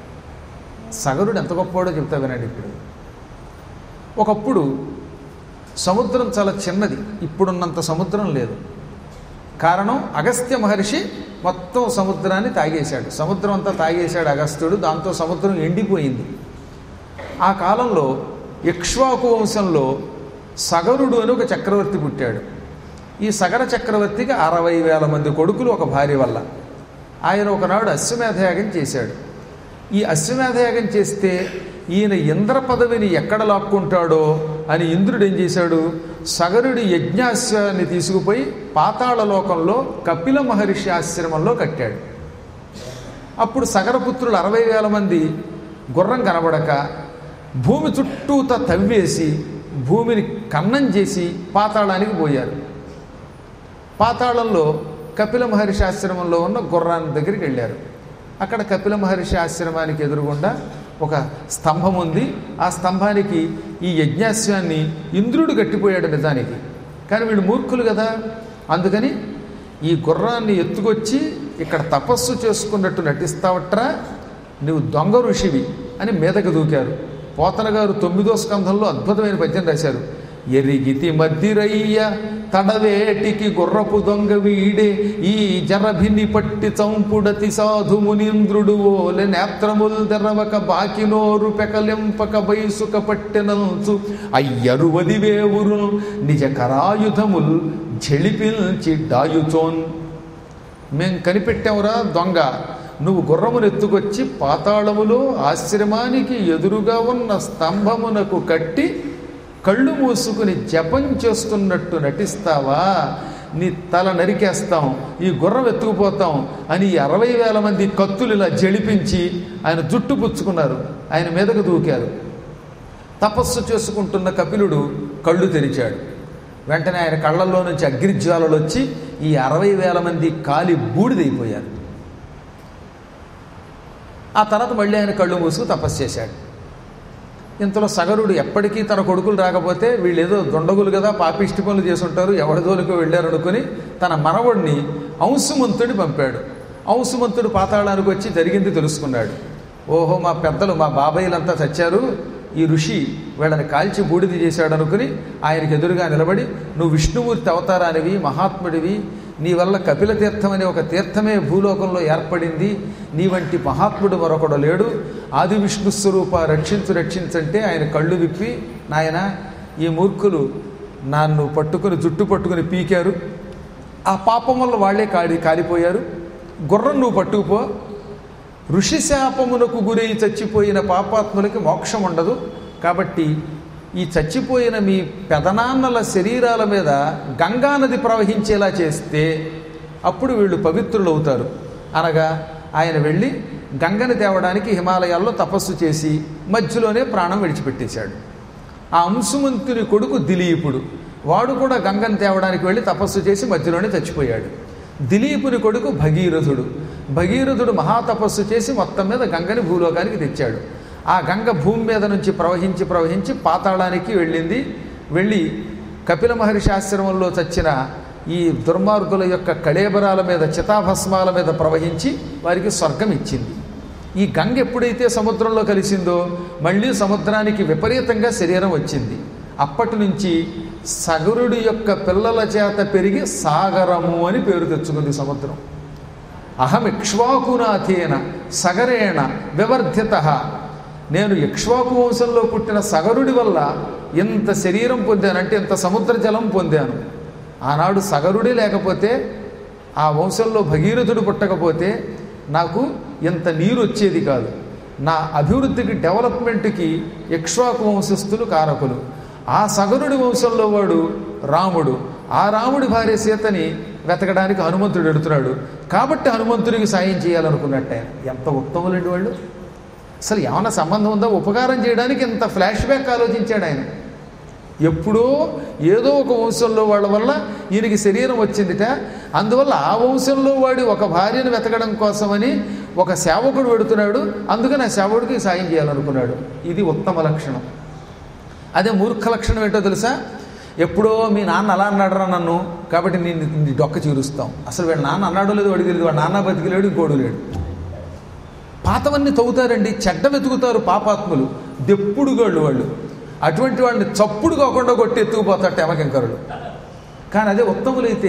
సగరుడు ఎంత గొప్పవాడో చెప్తా వినండి ఇప్పుడు ఒకప్పుడు సముద్రం చాలా చిన్నది ఇప్పుడున్నంత సముద్రం లేదు కారణం అగస్త్య మహర్షి మొత్తం సముద్రాన్ని తాగేశాడు సముద్రం అంతా తాగేశాడు అగస్త్యుడు దాంతో సముద్రం ఎండిపోయింది ఆ కాలంలో ఇక్ష్వాకు వంశంలో సగరుడు అని ఒక చక్రవర్తి పుట్టాడు ఈ సగర చక్రవర్తికి అరవై వేల మంది కొడుకులు ఒక భార్య వల్ల ఆయన ఒకనాడు అశ్వమేధయాగం చేశాడు ఈ అశ్వమేధయాగం చేస్తే ఈయన ఇంద్ర పదవిని ఎక్కడ లాక్కుంటాడో అని ఇంద్రుడు ఏం చేశాడు సగరుడి యజ్ఞాశ్వాన్ని తీసుకుపోయి పాతాళ లోకంలో కపిల మహర్షి ఆశ్రమంలో కట్టాడు అప్పుడు సగరపుత్రులు అరవై వేల మంది గుర్రం కనబడక భూమి చుట్టూత తవ్వేసి భూమిని కన్నం చేసి పాతాళానికి పోయారు పాతాళంలో కపిల మహర్షి ఆశ్రమంలో ఉన్న గుర్రాన్ని దగ్గరికి వెళ్ళారు అక్కడ కపిల మహర్షి ఆశ్రమానికి ఎదురుగుండా ఒక స్తంభం ఉంది ఆ స్తంభానికి ఈ యజ్ఞాశ్వాన్ని ఇంద్రుడు గట్టిపోయాడు నిజానికి కానీ వీళ్ళు మూర్ఖులు కదా అందుకని ఈ గుర్రాన్ని ఎత్తుకొచ్చి ఇక్కడ తపస్సు చేసుకున్నట్టు నటిస్తావట్రా నువ్వు దొంగ ఋషివి అని మీదకు దూకారు పోతన గారు తొమ్మిదో స్కంధంలో అద్భుతమైన పద్యం రాశారు ఎరిగితి మద్దిరయ్య తడవేటికి గుర్రపు దొంగ వీడే ఈ జరభిని పట్టి చంపుడతి సాధు మునీంద్రుడు ఓలె నేత్రముల్ తెరవక బాకినోరు పెకలింపక బయసుక పట్టెనంచు అయ్యరు వదివేవురు నిజ కరాయుధముల్ చెళిపిల్చి డాయుచోన్ మేం కనిపెట్టావురా దొంగ నువ్వు గుర్రమును ఎత్తుకొచ్చి పాతాళములో ఆశ్రమానికి ఎదురుగా ఉన్న స్తంభమునకు కట్టి కళ్ళు మూసుకుని జపం చేస్తున్నట్టు నటిస్తావా నీ తల నరికేస్తాం ఈ గుర్రం ఎత్తుకుపోతాం అని ఈ అరవై వేల మంది కత్తులు ఇలా జడిపించి ఆయన జుట్టు పుచ్చుకున్నారు ఆయన మీదకు దూకారు తపస్సు చేసుకుంటున్న కపిలుడు కళ్ళు తెరిచాడు వెంటనే ఆయన కళ్ళల్లో నుంచి అగ్నిజ్వాలలు వచ్చి ఈ అరవై వేల మంది కాలి బూడిదైపోయారు ఆ తర్వాత మళ్ళీ ఆయన కళ్ళు మూసుకు తపస్సు చేశాడు ఇంతలో సగరుడు ఎప్పటికీ తన కొడుకులు రాకపోతే వీళ్ళు ఏదో దొండగులు కదా పాపిష్టి పనులు చేసుంటారు ఎవరి జోలికో వెళ్ళారు అనుకుని తన మనవడిని అంశుమంతుడి పంపాడు అంశుమంతుడు పాతాళానికి వచ్చి జరిగింది తెలుసుకున్నాడు ఓహో మా పెద్దలు మా బాబాయిలంతా చచ్చారు ఈ ఋషి వీళ్ళని కాల్చి బూడిది చేశాడు అనుకుని ఆయనకి ఎదురుగా నిలబడి నువ్వు విష్ణుమూర్తి అవతారానివి మహాత్ముడివి నీ వల్ల కపిల తీర్థం అనే ఒక తీర్థమే భూలోకంలో ఏర్పడింది నీ వంటి మహాత్ముడు మరొకడు లేడు ఆది విష్ణు స్వరూప రక్షించు రక్షించంటే ఆయన కళ్ళు విప్పి నాయన ఈ మూర్ఖులు నన్ను పట్టుకుని జుట్టు పట్టుకుని పీకారు ఆ పాపం వల్ల వాళ్ళే కాలి కాలిపోయారు గుర్రం నువ్వు పట్టుకుపో ఋషి శాపమునకు గురై చచ్చిపోయిన పాపాత్ములకి మోక్షం ఉండదు కాబట్టి ఈ చచ్చిపోయిన మీ పెదనాన్నల శరీరాల మీద గంగానది ప్రవహించేలా చేస్తే అప్పుడు వీళ్ళు పవిత్రులు అవుతారు అనగా ఆయన వెళ్ళి గంగని తేవడానికి హిమాలయాల్లో తపస్సు చేసి మధ్యలోనే ప్రాణం విడిచిపెట్టేశాడు ఆ అంశుమంతుని కొడుకు దిలీపుడు వాడు కూడా గంగని తేవడానికి వెళ్ళి తపస్సు చేసి మధ్యలోనే చచ్చిపోయాడు దిలీపుని కొడుకు భగీరథుడు భగీరథుడు మహాతపస్సు చేసి మొత్తం మీద గంగని భూలోకానికి తెచ్చాడు ఆ గంగ భూమి మీద నుంచి ప్రవహించి ప్రవహించి పాతాళానికి వెళ్ళింది వెళ్ళి కపిల మహర్షి ఆశ్రమంలో చచ్చిన ఈ దుర్మార్గుల యొక్క కళేబరాల మీద చితాభస్మాల మీద ప్రవహించి వారికి స్వర్గం ఇచ్చింది ఈ గంగ ఎప్పుడైతే సముద్రంలో కలిసిందో మళ్ళీ సముద్రానికి విపరీతంగా శరీరం వచ్చింది అప్పటి నుంచి సగరుడి యొక్క పిల్లల చేత పెరిగి సాగరము అని పేరు తెచ్చుకుంది సముద్రం అహం ఇక్ష్వాకునాథేన సగరేణ వివర్ధిత నేను ఇక్ష్వాకు వంశంలో పుట్టిన సగరుడి వల్ల ఇంత శరీరం పొందాను అంటే ఇంత సముద్ర జలం పొందాను ఆనాడు సగరుడే లేకపోతే ఆ వంశంలో భగీరథుడు పుట్టకపోతే నాకు ఇంత నీరు వచ్చేది కాదు నా అభివృద్ధికి డెవలప్మెంట్కి ఇక్ష్వాకు వంశస్థులు కారకులు ఆ సగరుడి వంశంలో వాడు రాముడు ఆ రాముడి భార్య సీతని వెతకడానికి హనుమంతుడు ఎడుతున్నాడు కాబట్టి హనుమంతుడికి సాయం చేయాలనుకున్నట్టే ఎంత ఉత్తములండి వాళ్ళు అసలు ఏమైనా సంబంధం ఉందా ఉపకారం చేయడానికి ఇంత ఫ్లాష్ బ్యాక్ ఆలోచించాడు ఆయన ఎప్పుడో ఏదో ఒక వంశంలో వాళ్ళ వల్ల ఈయనకి శరీరం వచ్చిందిట అందువల్ల ఆ వంశంలో వాడి ఒక భార్యను వెతకడం కోసమని ఒక సేవకుడు పెడుతున్నాడు అందుకని ఆ సేవకుడికి సాయం చేయాలనుకున్నాడు ఇది ఉత్తమ లక్షణం అదే మూర్ఖ లక్షణం ఏంటో తెలుసా ఎప్పుడో మీ నాన్న అలా అన్నాడరా నన్ను కాబట్టి నేను నీ డొక్క చీరుస్తాం అసలు వీడు నాన్న అన్నాడో లేదో వాడికి తెలియదు వాడు నాన్న బతికిలేడు ఇంకోడు లేడు పాతవన్నీ తవ్వుతారండి చెడ్డ వెతుకుతారు పాపాత్ములు దెప్పుడుగాళ్ళు వాళ్ళు అటువంటి వాళ్ళని చప్పుడు కాకుండా కొట్టి ఎత్తుకుపోతారు ఎమకెంకరులు కానీ అదే ఉత్తములైతే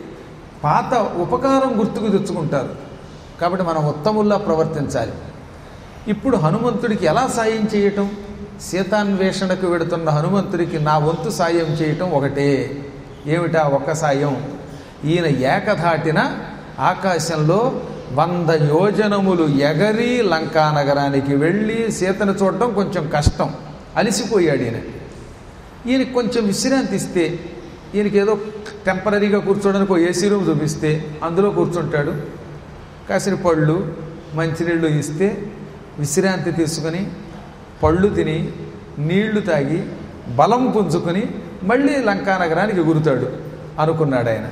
పాత ఉపకారం గుర్తుకు తెచ్చుకుంటారు కాబట్టి మనం ఉత్తముల్లా ప్రవర్తించాలి ఇప్పుడు హనుమంతుడికి ఎలా సాయం చేయటం సీతాన్వేషణకు వెడుతున్న హనుమంతుడికి నా వంతు సాయం చేయటం ఒకటే ఏమిటా ఒక్క సాయం ఈయన ఏకధాటిన ఆకాశంలో వంద యోజనములు ఎగరి లంకా నగరానికి వెళ్ళి సీతను చూడటం కొంచెం కష్టం అలిసిపోయాడు ఈయన ఈయనకి కొంచెం విశ్రాంతి ఇస్తే ఈయనకి ఏదో టెంపరీగా కూర్చోడానికి ఒక ఏసీ రూమ్ చూపిస్తే అందులో కూర్చుంటాడు కాసిన పళ్ళు మంచినీళ్ళు ఇస్తే విశ్రాంతి తీసుకొని పళ్ళు తిని నీళ్లు తాగి బలం పుంజుకొని మళ్ళీ లంకా నగరానికి ఎగురుతాడు అనుకున్నాడు ఆయన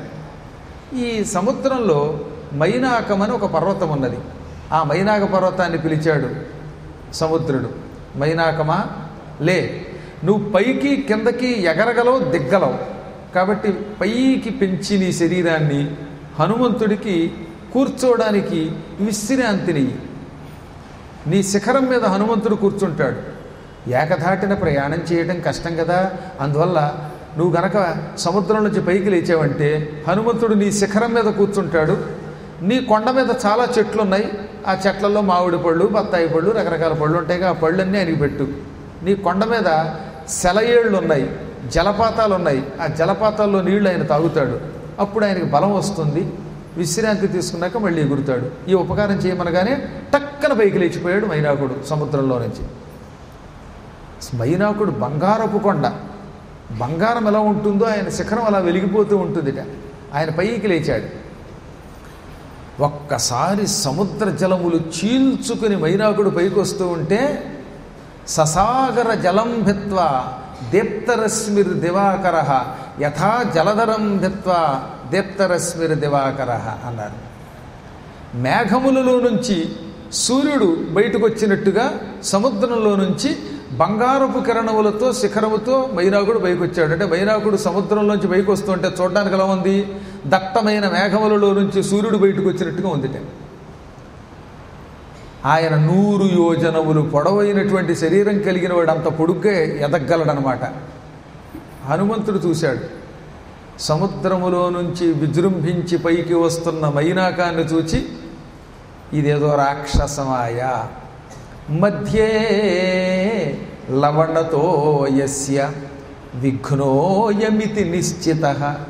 ఈ సముద్రంలో మైనాకం అని ఒక పర్వతం ఉన్నది ఆ మైనాక పర్వతాన్ని పిలిచాడు సముద్రుడు మైనాకమా లే నువ్వు పైకి కిందకి ఎగరగలవు దిగ్గలవు కాబట్టి పైకి పెంచి నీ శరీరాన్ని హనుమంతుడికి కూర్చోవడానికి విశ్రాంతిని నీ శిఖరం మీద హనుమంతుడు కూర్చుంటాడు ఏకధాటిన ప్రయాణం చేయడం కష్టం కదా అందువల్ల నువ్వు గనక సముద్రం నుంచి పైకి లేచావంటే హనుమంతుడు నీ శిఖరం మీద కూర్చుంటాడు నీ కొండ మీద చాలా చెట్లు ఉన్నాయి ఆ చెట్లలో మామిడి పళ్ళు బత్తాయి పళ్ళు రకరకాల పళ్ళు ఉంటాయి ఆ పళ్ళన్నీ ఆయనకి పెట్టు నీ కొండ మీద సెలయేళ్ళు ఉన్నాయి జలపాతాలు ఉన్నాయి ఆ జలపాతాల్లో నీళ్లు ఆయన తాగుతాడు అప్పుడు ఆయనకి బలం వస్తుంది విశ్రాంతి తీసుకున్నాక మళ్ళీ ఎగురుతాడు ఈ ఉపకారం చేయమనగానే టక్కన పైకి లేచిపోయాడు మైనాకుడు సముద్రంలో నుంచి మైనాకుడు బంగారపు కొండ బంగారం ఎలా ఉంటుందో ఆయన శిఖరం అలా వెలిగిపోతూ ఉంటుందిట ఆయన పైకి లేచాడు ఒక్కసారి సముద్ర జలములు చీల్చుకుని మైనాకుడు పైకి వస్తూ ఉంటే ససాగర జలం భిత్వా దీప్తరశ్మిర్ దివాకర యథా జలధరం భిత్వా దీప్తరశ్మిర్ దివాకర అన్నారు మేఘములలో నుంచి సూర్యుడు బయటకు వచ్చినట్టుగా సముద్రంలో నుంచి బంగారపు కిరణములతో శిఖరముతో మైనాకుడు పైకి వచ్చాడు అంటే మైనాకుడు సముద్రంలోంచి పైకి వస్తుంటే చూడడానికి ఎలా ఉంది దట్టమైన మేఘములలో నుంచి సూర్యుడు బయటకు వచ్చినట్టుగా ఉందిట ఆయన నూరు యోజనములు పొడవైనటువంటి శరీరం కలిగిన వాడు అంత పొడుగ్గా ఎదగలడనమాట హనుమంతుడు చూశాడు సముద్రములో నుంచి విజృంభించి పైకి వస్తున్న మైనాకాన్ని చూచి ఇదేదో రాక్షసమాయ మధ్యే లవణతో యస్య విఘ్నోయమితి నిశ్చిత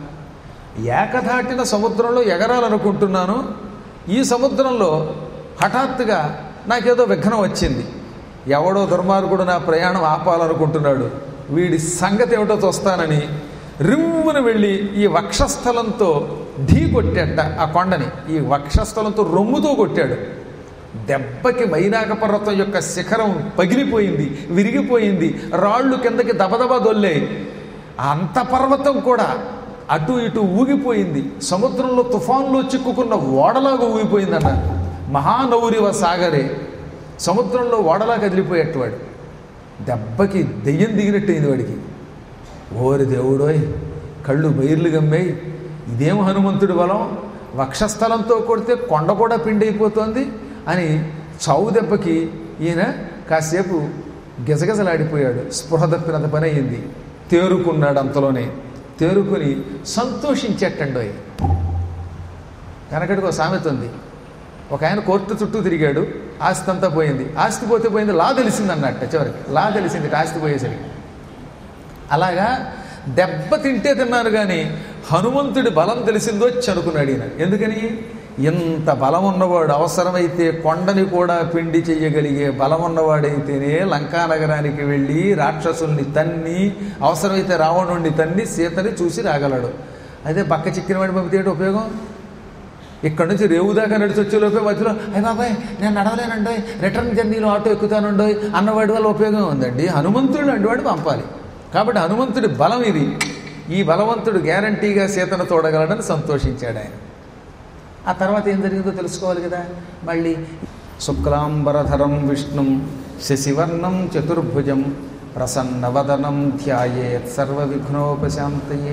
ఏకధాటిన సముద్రంలో ఎగరాలనుకుంటున్నాను ఈ సముద్రంలో హఠాత్తుగా నాకేదో విఘ్నం వచ్చింది ఎవడో దుర్మార్గుడు నా ప్రయాణం ఆపాలనుకుంటున్నాడు వీడి సంగతి ఏమిటో చూస్తానని రిమ్మున వెళ్ళి ఈ వక్షస్థలంతో ఢీ కొట్టాట ఆ కొండని ఈ వక్షస్థలంతో రొమ్ముతో కొట్టాడు దెబ్బకి మైనాక పర్వతం యొక్క శిఖరం పగిలిపోయింది విరిగిపోయింది రాళ్ళు కిందకి దబదబా దొల్లాయి అంత పర్వతం కూడా అటు ఇటు ఊగిపోయింది సముద్రంలో తుఫాన్లో చిక్కుకున్న ఓడలాగా ఊగిపోయిందన్న మహానౌరివ సాగరే సముద్రంలో ఓడలా కదిలిపోయేటవాడు దెబ్బకి దెయ్యం దిగినట్టయింది వాడికి ఓరి దేవుడోయ్ కళ్ళు బైర్లు గమ్మేయి ఇదేం హనుమంతుడి బలం వక్షస్థలంతో కొడితే కొండ కూడా పిండి అయిపోతుంది అని చావు దెబ్బకి ఈయన కాసేపు గిజగిజలాడిపోయాడు స్పృహ తప్పినంత పని అయింది తేరుకున్నాడు అంతలోనే తేరుకుని సంతోషించేటండోయ్ వెనకటికి ఒక సామెత ఉంది ఒక ఆయన కోర్టు చుట్టూ తిరిగాడు ఆస్తి అంతా పోయింది ఆస్తి పోతే పోయింది లా తెలిసింది అన్నట్ట చివరికి లా తెలిసింది ఆస్తి పోయేసరికి అలాగా దెబ్బ తింటే తిన్నాను కానీ హనుమంతుడి బలం తెలిసిందో చనుకున్నాడు ఈయన ఎందుకని ఇంత బలం ఉన్నవాడు అవసరమైతే కొండని కూడా పిండి చెయ్యగలిగే బలం ఉన్నవాడైతేనే లంకా నగరానికి వెళ్ళి రాక్షసుల్ని తన్ని అవసరమైతే రావణుణ్ణి తన్ని సీతని చూసి రాగలడు అదే బక్క చిక్కిన వాడి పంపితే ఏంటి ఉపయోగం ఇక్కడ నుంచి రేవు దాకా నడిచి వచ్చేలోపే మధ్యలో అయ్య బాబాయ్ నేను నడవలేనండి రిటర్న్ జర్నీలో ఆటో ఎక్కుతానండో అన్నవాడి వల్ల ఉపయోగం ఉందండి హనుమంతుడు అంటివాడు పంపాలి కాబట్టి హనుమంతుడి బలం ఇది ఈ బలవంతుడు గ్యారంటీగా సీతను తోడగలడని సంతోషించాడు ఆయన ఆ తర్వాత ఏం జరిగిందో తెలుసుకోవాలి కదా మళ్ళీ శుక్లాంబరధరం విష్ణుం శశివర్ణం చతుర్భుజం ప్రసన్నవదనం ధ్యాయేత్ సర్వవిఘ్నోపశాంతయే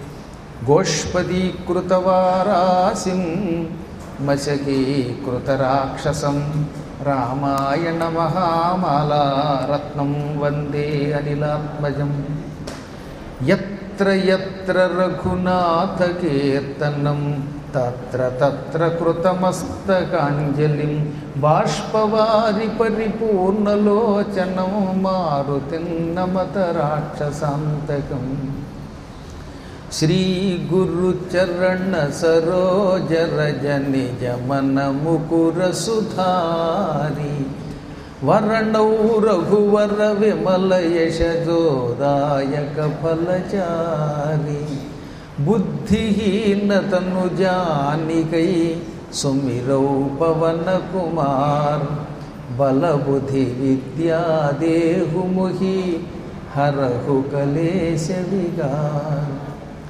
గోష్పదీకృతవారాసిం మశకీకృతరాక్షసం రామాయణ మహామాలారత్నం వందే అనిలాత్మజం ఎత్ర ఎత్ర రఘునాథకీర్తనం తత్ర తత్ర కృతమస్తకాంజలిం బాష్పవారి పరిపూర్ణలోచనం మారుతిం నమత రాక్షసాంతకం శ్రీ గురు చరణ సరోజ రజ నిజ మన ముకుర సుధారి వరణౌ రఘువర విమల యశోదాయక ఫలచారి బుద్ధిహీనతను జానికై సుమిరౌ పవన కుమార్ బలబుధి విద్యా దేహుముహి హరహు కలేశ విగార్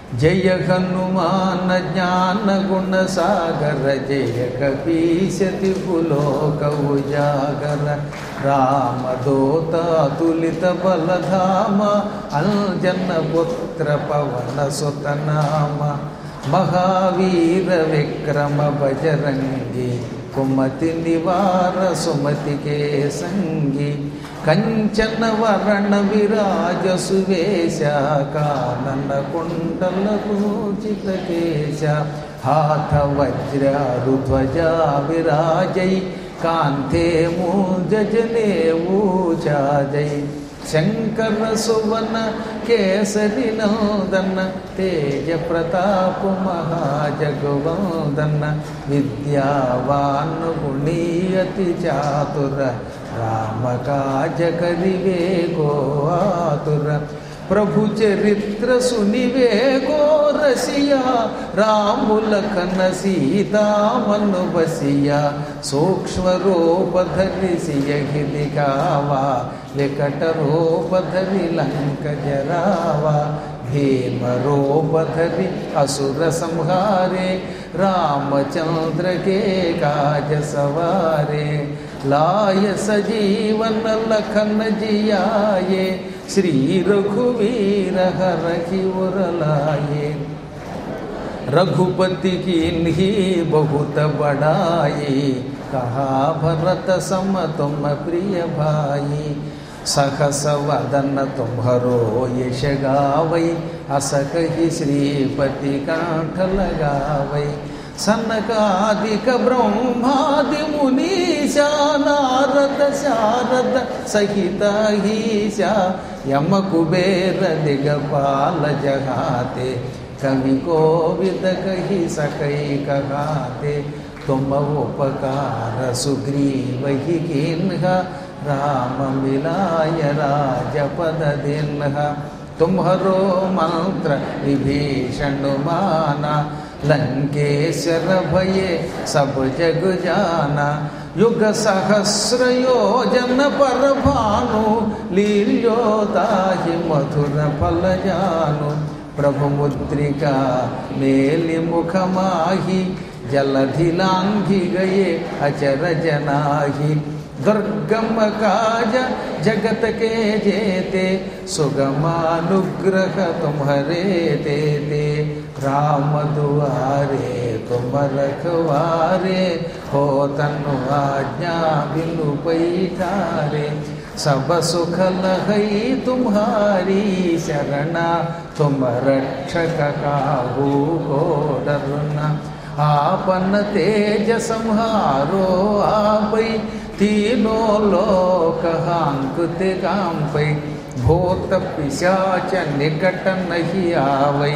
జయ హనుమాన జ్ఞాన గుణ సాగర జయ కపీశతి పులోక ఉజాగర రామదూత తులిత బలధామ అంజన పుత్ర పవన సుతనామ మహావీర విక్రమ బజరంగి కుమతి నివార సుమతి కే సంగి కంచన వరణ విరాజ సువేశ కానన కుండల పూజిత కేశ హాథ వజ్రారు ధ్వజా విరాజై కాంతే మూజనే ఊచాజై శంకర సువన కేసరి నందన తేజ ప్రతాప మహాజగవందన విద్యావాన్ గుణీయతి చాతుర రామ కాజ కరివే గో ఆతుర ప్రభు చరిత్ర సునివే గో రసియా రాములకన సీతామను బసియా సూక్ష్మ రూపధరి సియగిది కావా వికట రూపధరి లంక జరావా భీమ రూపధరి అసుర సంహారే రామచంద్ర के काज सवारे लाय सजीवन लखन जियाए श्री रघुवीर हर की उर लाए रघुपति की इन्हीं बहुत बड़ाई कहा भरत सम तुम प्रिय भाई सहस वदन तुम्हरो यश गावै अस कही श्रीपति कांठ लगावै सनकादिक ब्रह्मादि मुनीशा नारद शारद सहित हीशा यम कुबेर दिगपाल जगाते कवि कोविद कही सकई कहाते तुम उपकार सुग्रीव ही किन्हा राम मिलाय राजपद दिन्हा तुम्हरो मंत्र विभीषण माना लंकेश्वर भये सब जग जाना युग सहस्र योजन पर भानु लील्योताहि मधुर फल जानु प्रभु मुद्रिका मेलि मुख माही जलधि लांघि गए अचर जनाही दुर्गम काज जगत के जेते सुगमानुग्रह तुम्हारे तेते राम दुआरे तुम रखवारे हो तनु आज्ञा बिनु पैठारे सब सुख लहई तुम्हारी शरणा तुम रक्षक काहू को डरना आपन तेज संहारो आपै तीनों लोक हांकुते कांपै भूत पिशाच निकट नहीं आवै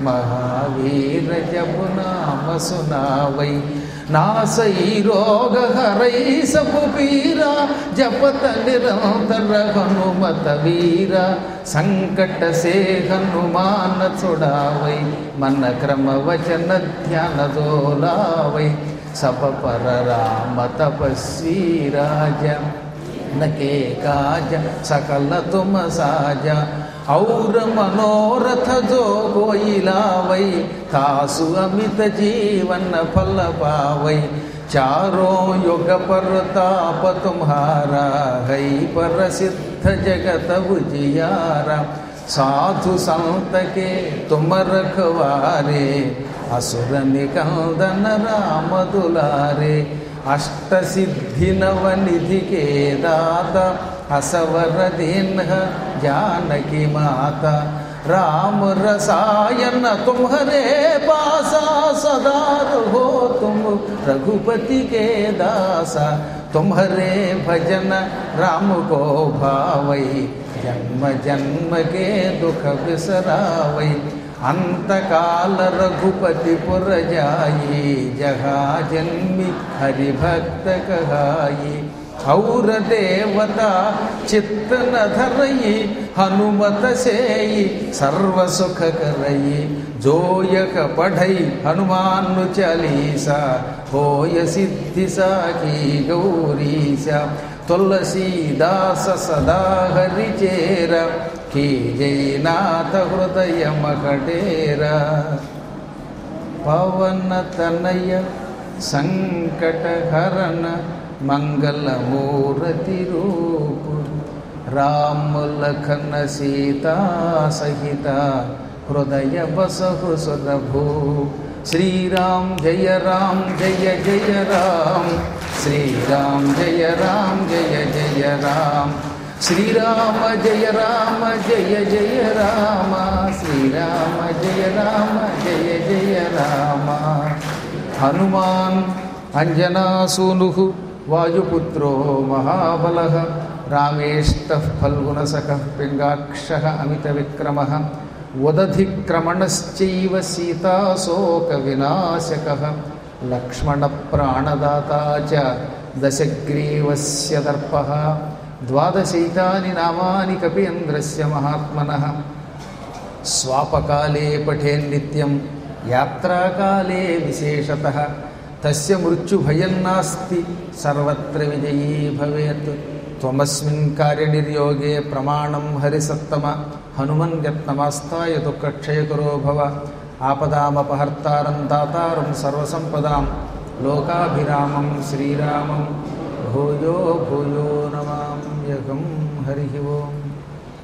महावीर जब नाम सुनावै नासई रोग हरई सब पीरा जपत निरंतर हनुमत वीरा संकट से हनुमान छुड़ावै मन क्रम वचन ध्यान दोलावै सब पर राम तपस्वी राजा न के काज सकल तुम साजा और मनोरथ जो कोई लावै तासु अमित जीवन फल पावै चारों युग पर ताप तुम्हारा है पर सिद्ध जगत उजियारा साधु संत के तुम रखवारे असुर निकंदन राम दुलारे अष्ट सिद्धि नव निधि के दाता असवर दिन जानकी माता राम रसायन तुम्हारे पासा सदा रहो तुम रघुपति के दासा तुम्हारे भजन राम को भावई जन्म जन्म के दुख बिसरावई अंत काल रघुपति पुर जाई जहा जन्मी हरि भक्त कहाई और देवता चित्त न धरई हनुमत सेई सर्व सुख करई जोयक पढ़ई हनुमान चालीसा होय सिद्धि साखी गौरीसा तुलसीदास सदा हरि चेरा కీజైనాథ హృదయ మకడేరా పవన తనయ సంకటహరణ మంగళమూరతి రూపు రాములఖన సీతా సహిత హృదయ బసహు సురభూ శ్రీరామ్ జయ రామ్ జయ జయ రామ్ శ్రీరామ్ జయ రామ్ జయ జయ రామ్ శ్రీరామ జయ రామ జయ జయ రామ శ్రీరామ జయ రామ జయ జయ రామ హనుమాన్ అంజనాసూను వాయుపుత్రో మహాబల రామేష్ట ఫల్గుణసక పింగాక్ష అమిత విక్రమ ఉదధిక్రమణశ్చైవ సీతాశోక వినాశక లక్ష్మణ ప్రాణదాత చ దశగ్రీవస్య దర్ప ద్వాదశైతాని నామాని కపీంద్రస్య మహాత్మనః స్వాపకాలే పఠేన్నిత్యం యాత్రాకాలే విశేషతః తస్య మృత్యుభయం నాస్తి సర్వత్ర విజయీ భవేత్ త్వమస్మిన్ కార్యనిర్యోగే ప్రమాణం హరిసత్తమ హనుమన్ యత్నమాస్తాయ దుఃఖక్షయకరో భవ ఆపదామపహర్తారం తాతారం సర్వసంపదాం లోకాభిరామం శ్రీరామం భూయో భూయో నమామ్యహం హరి ఓం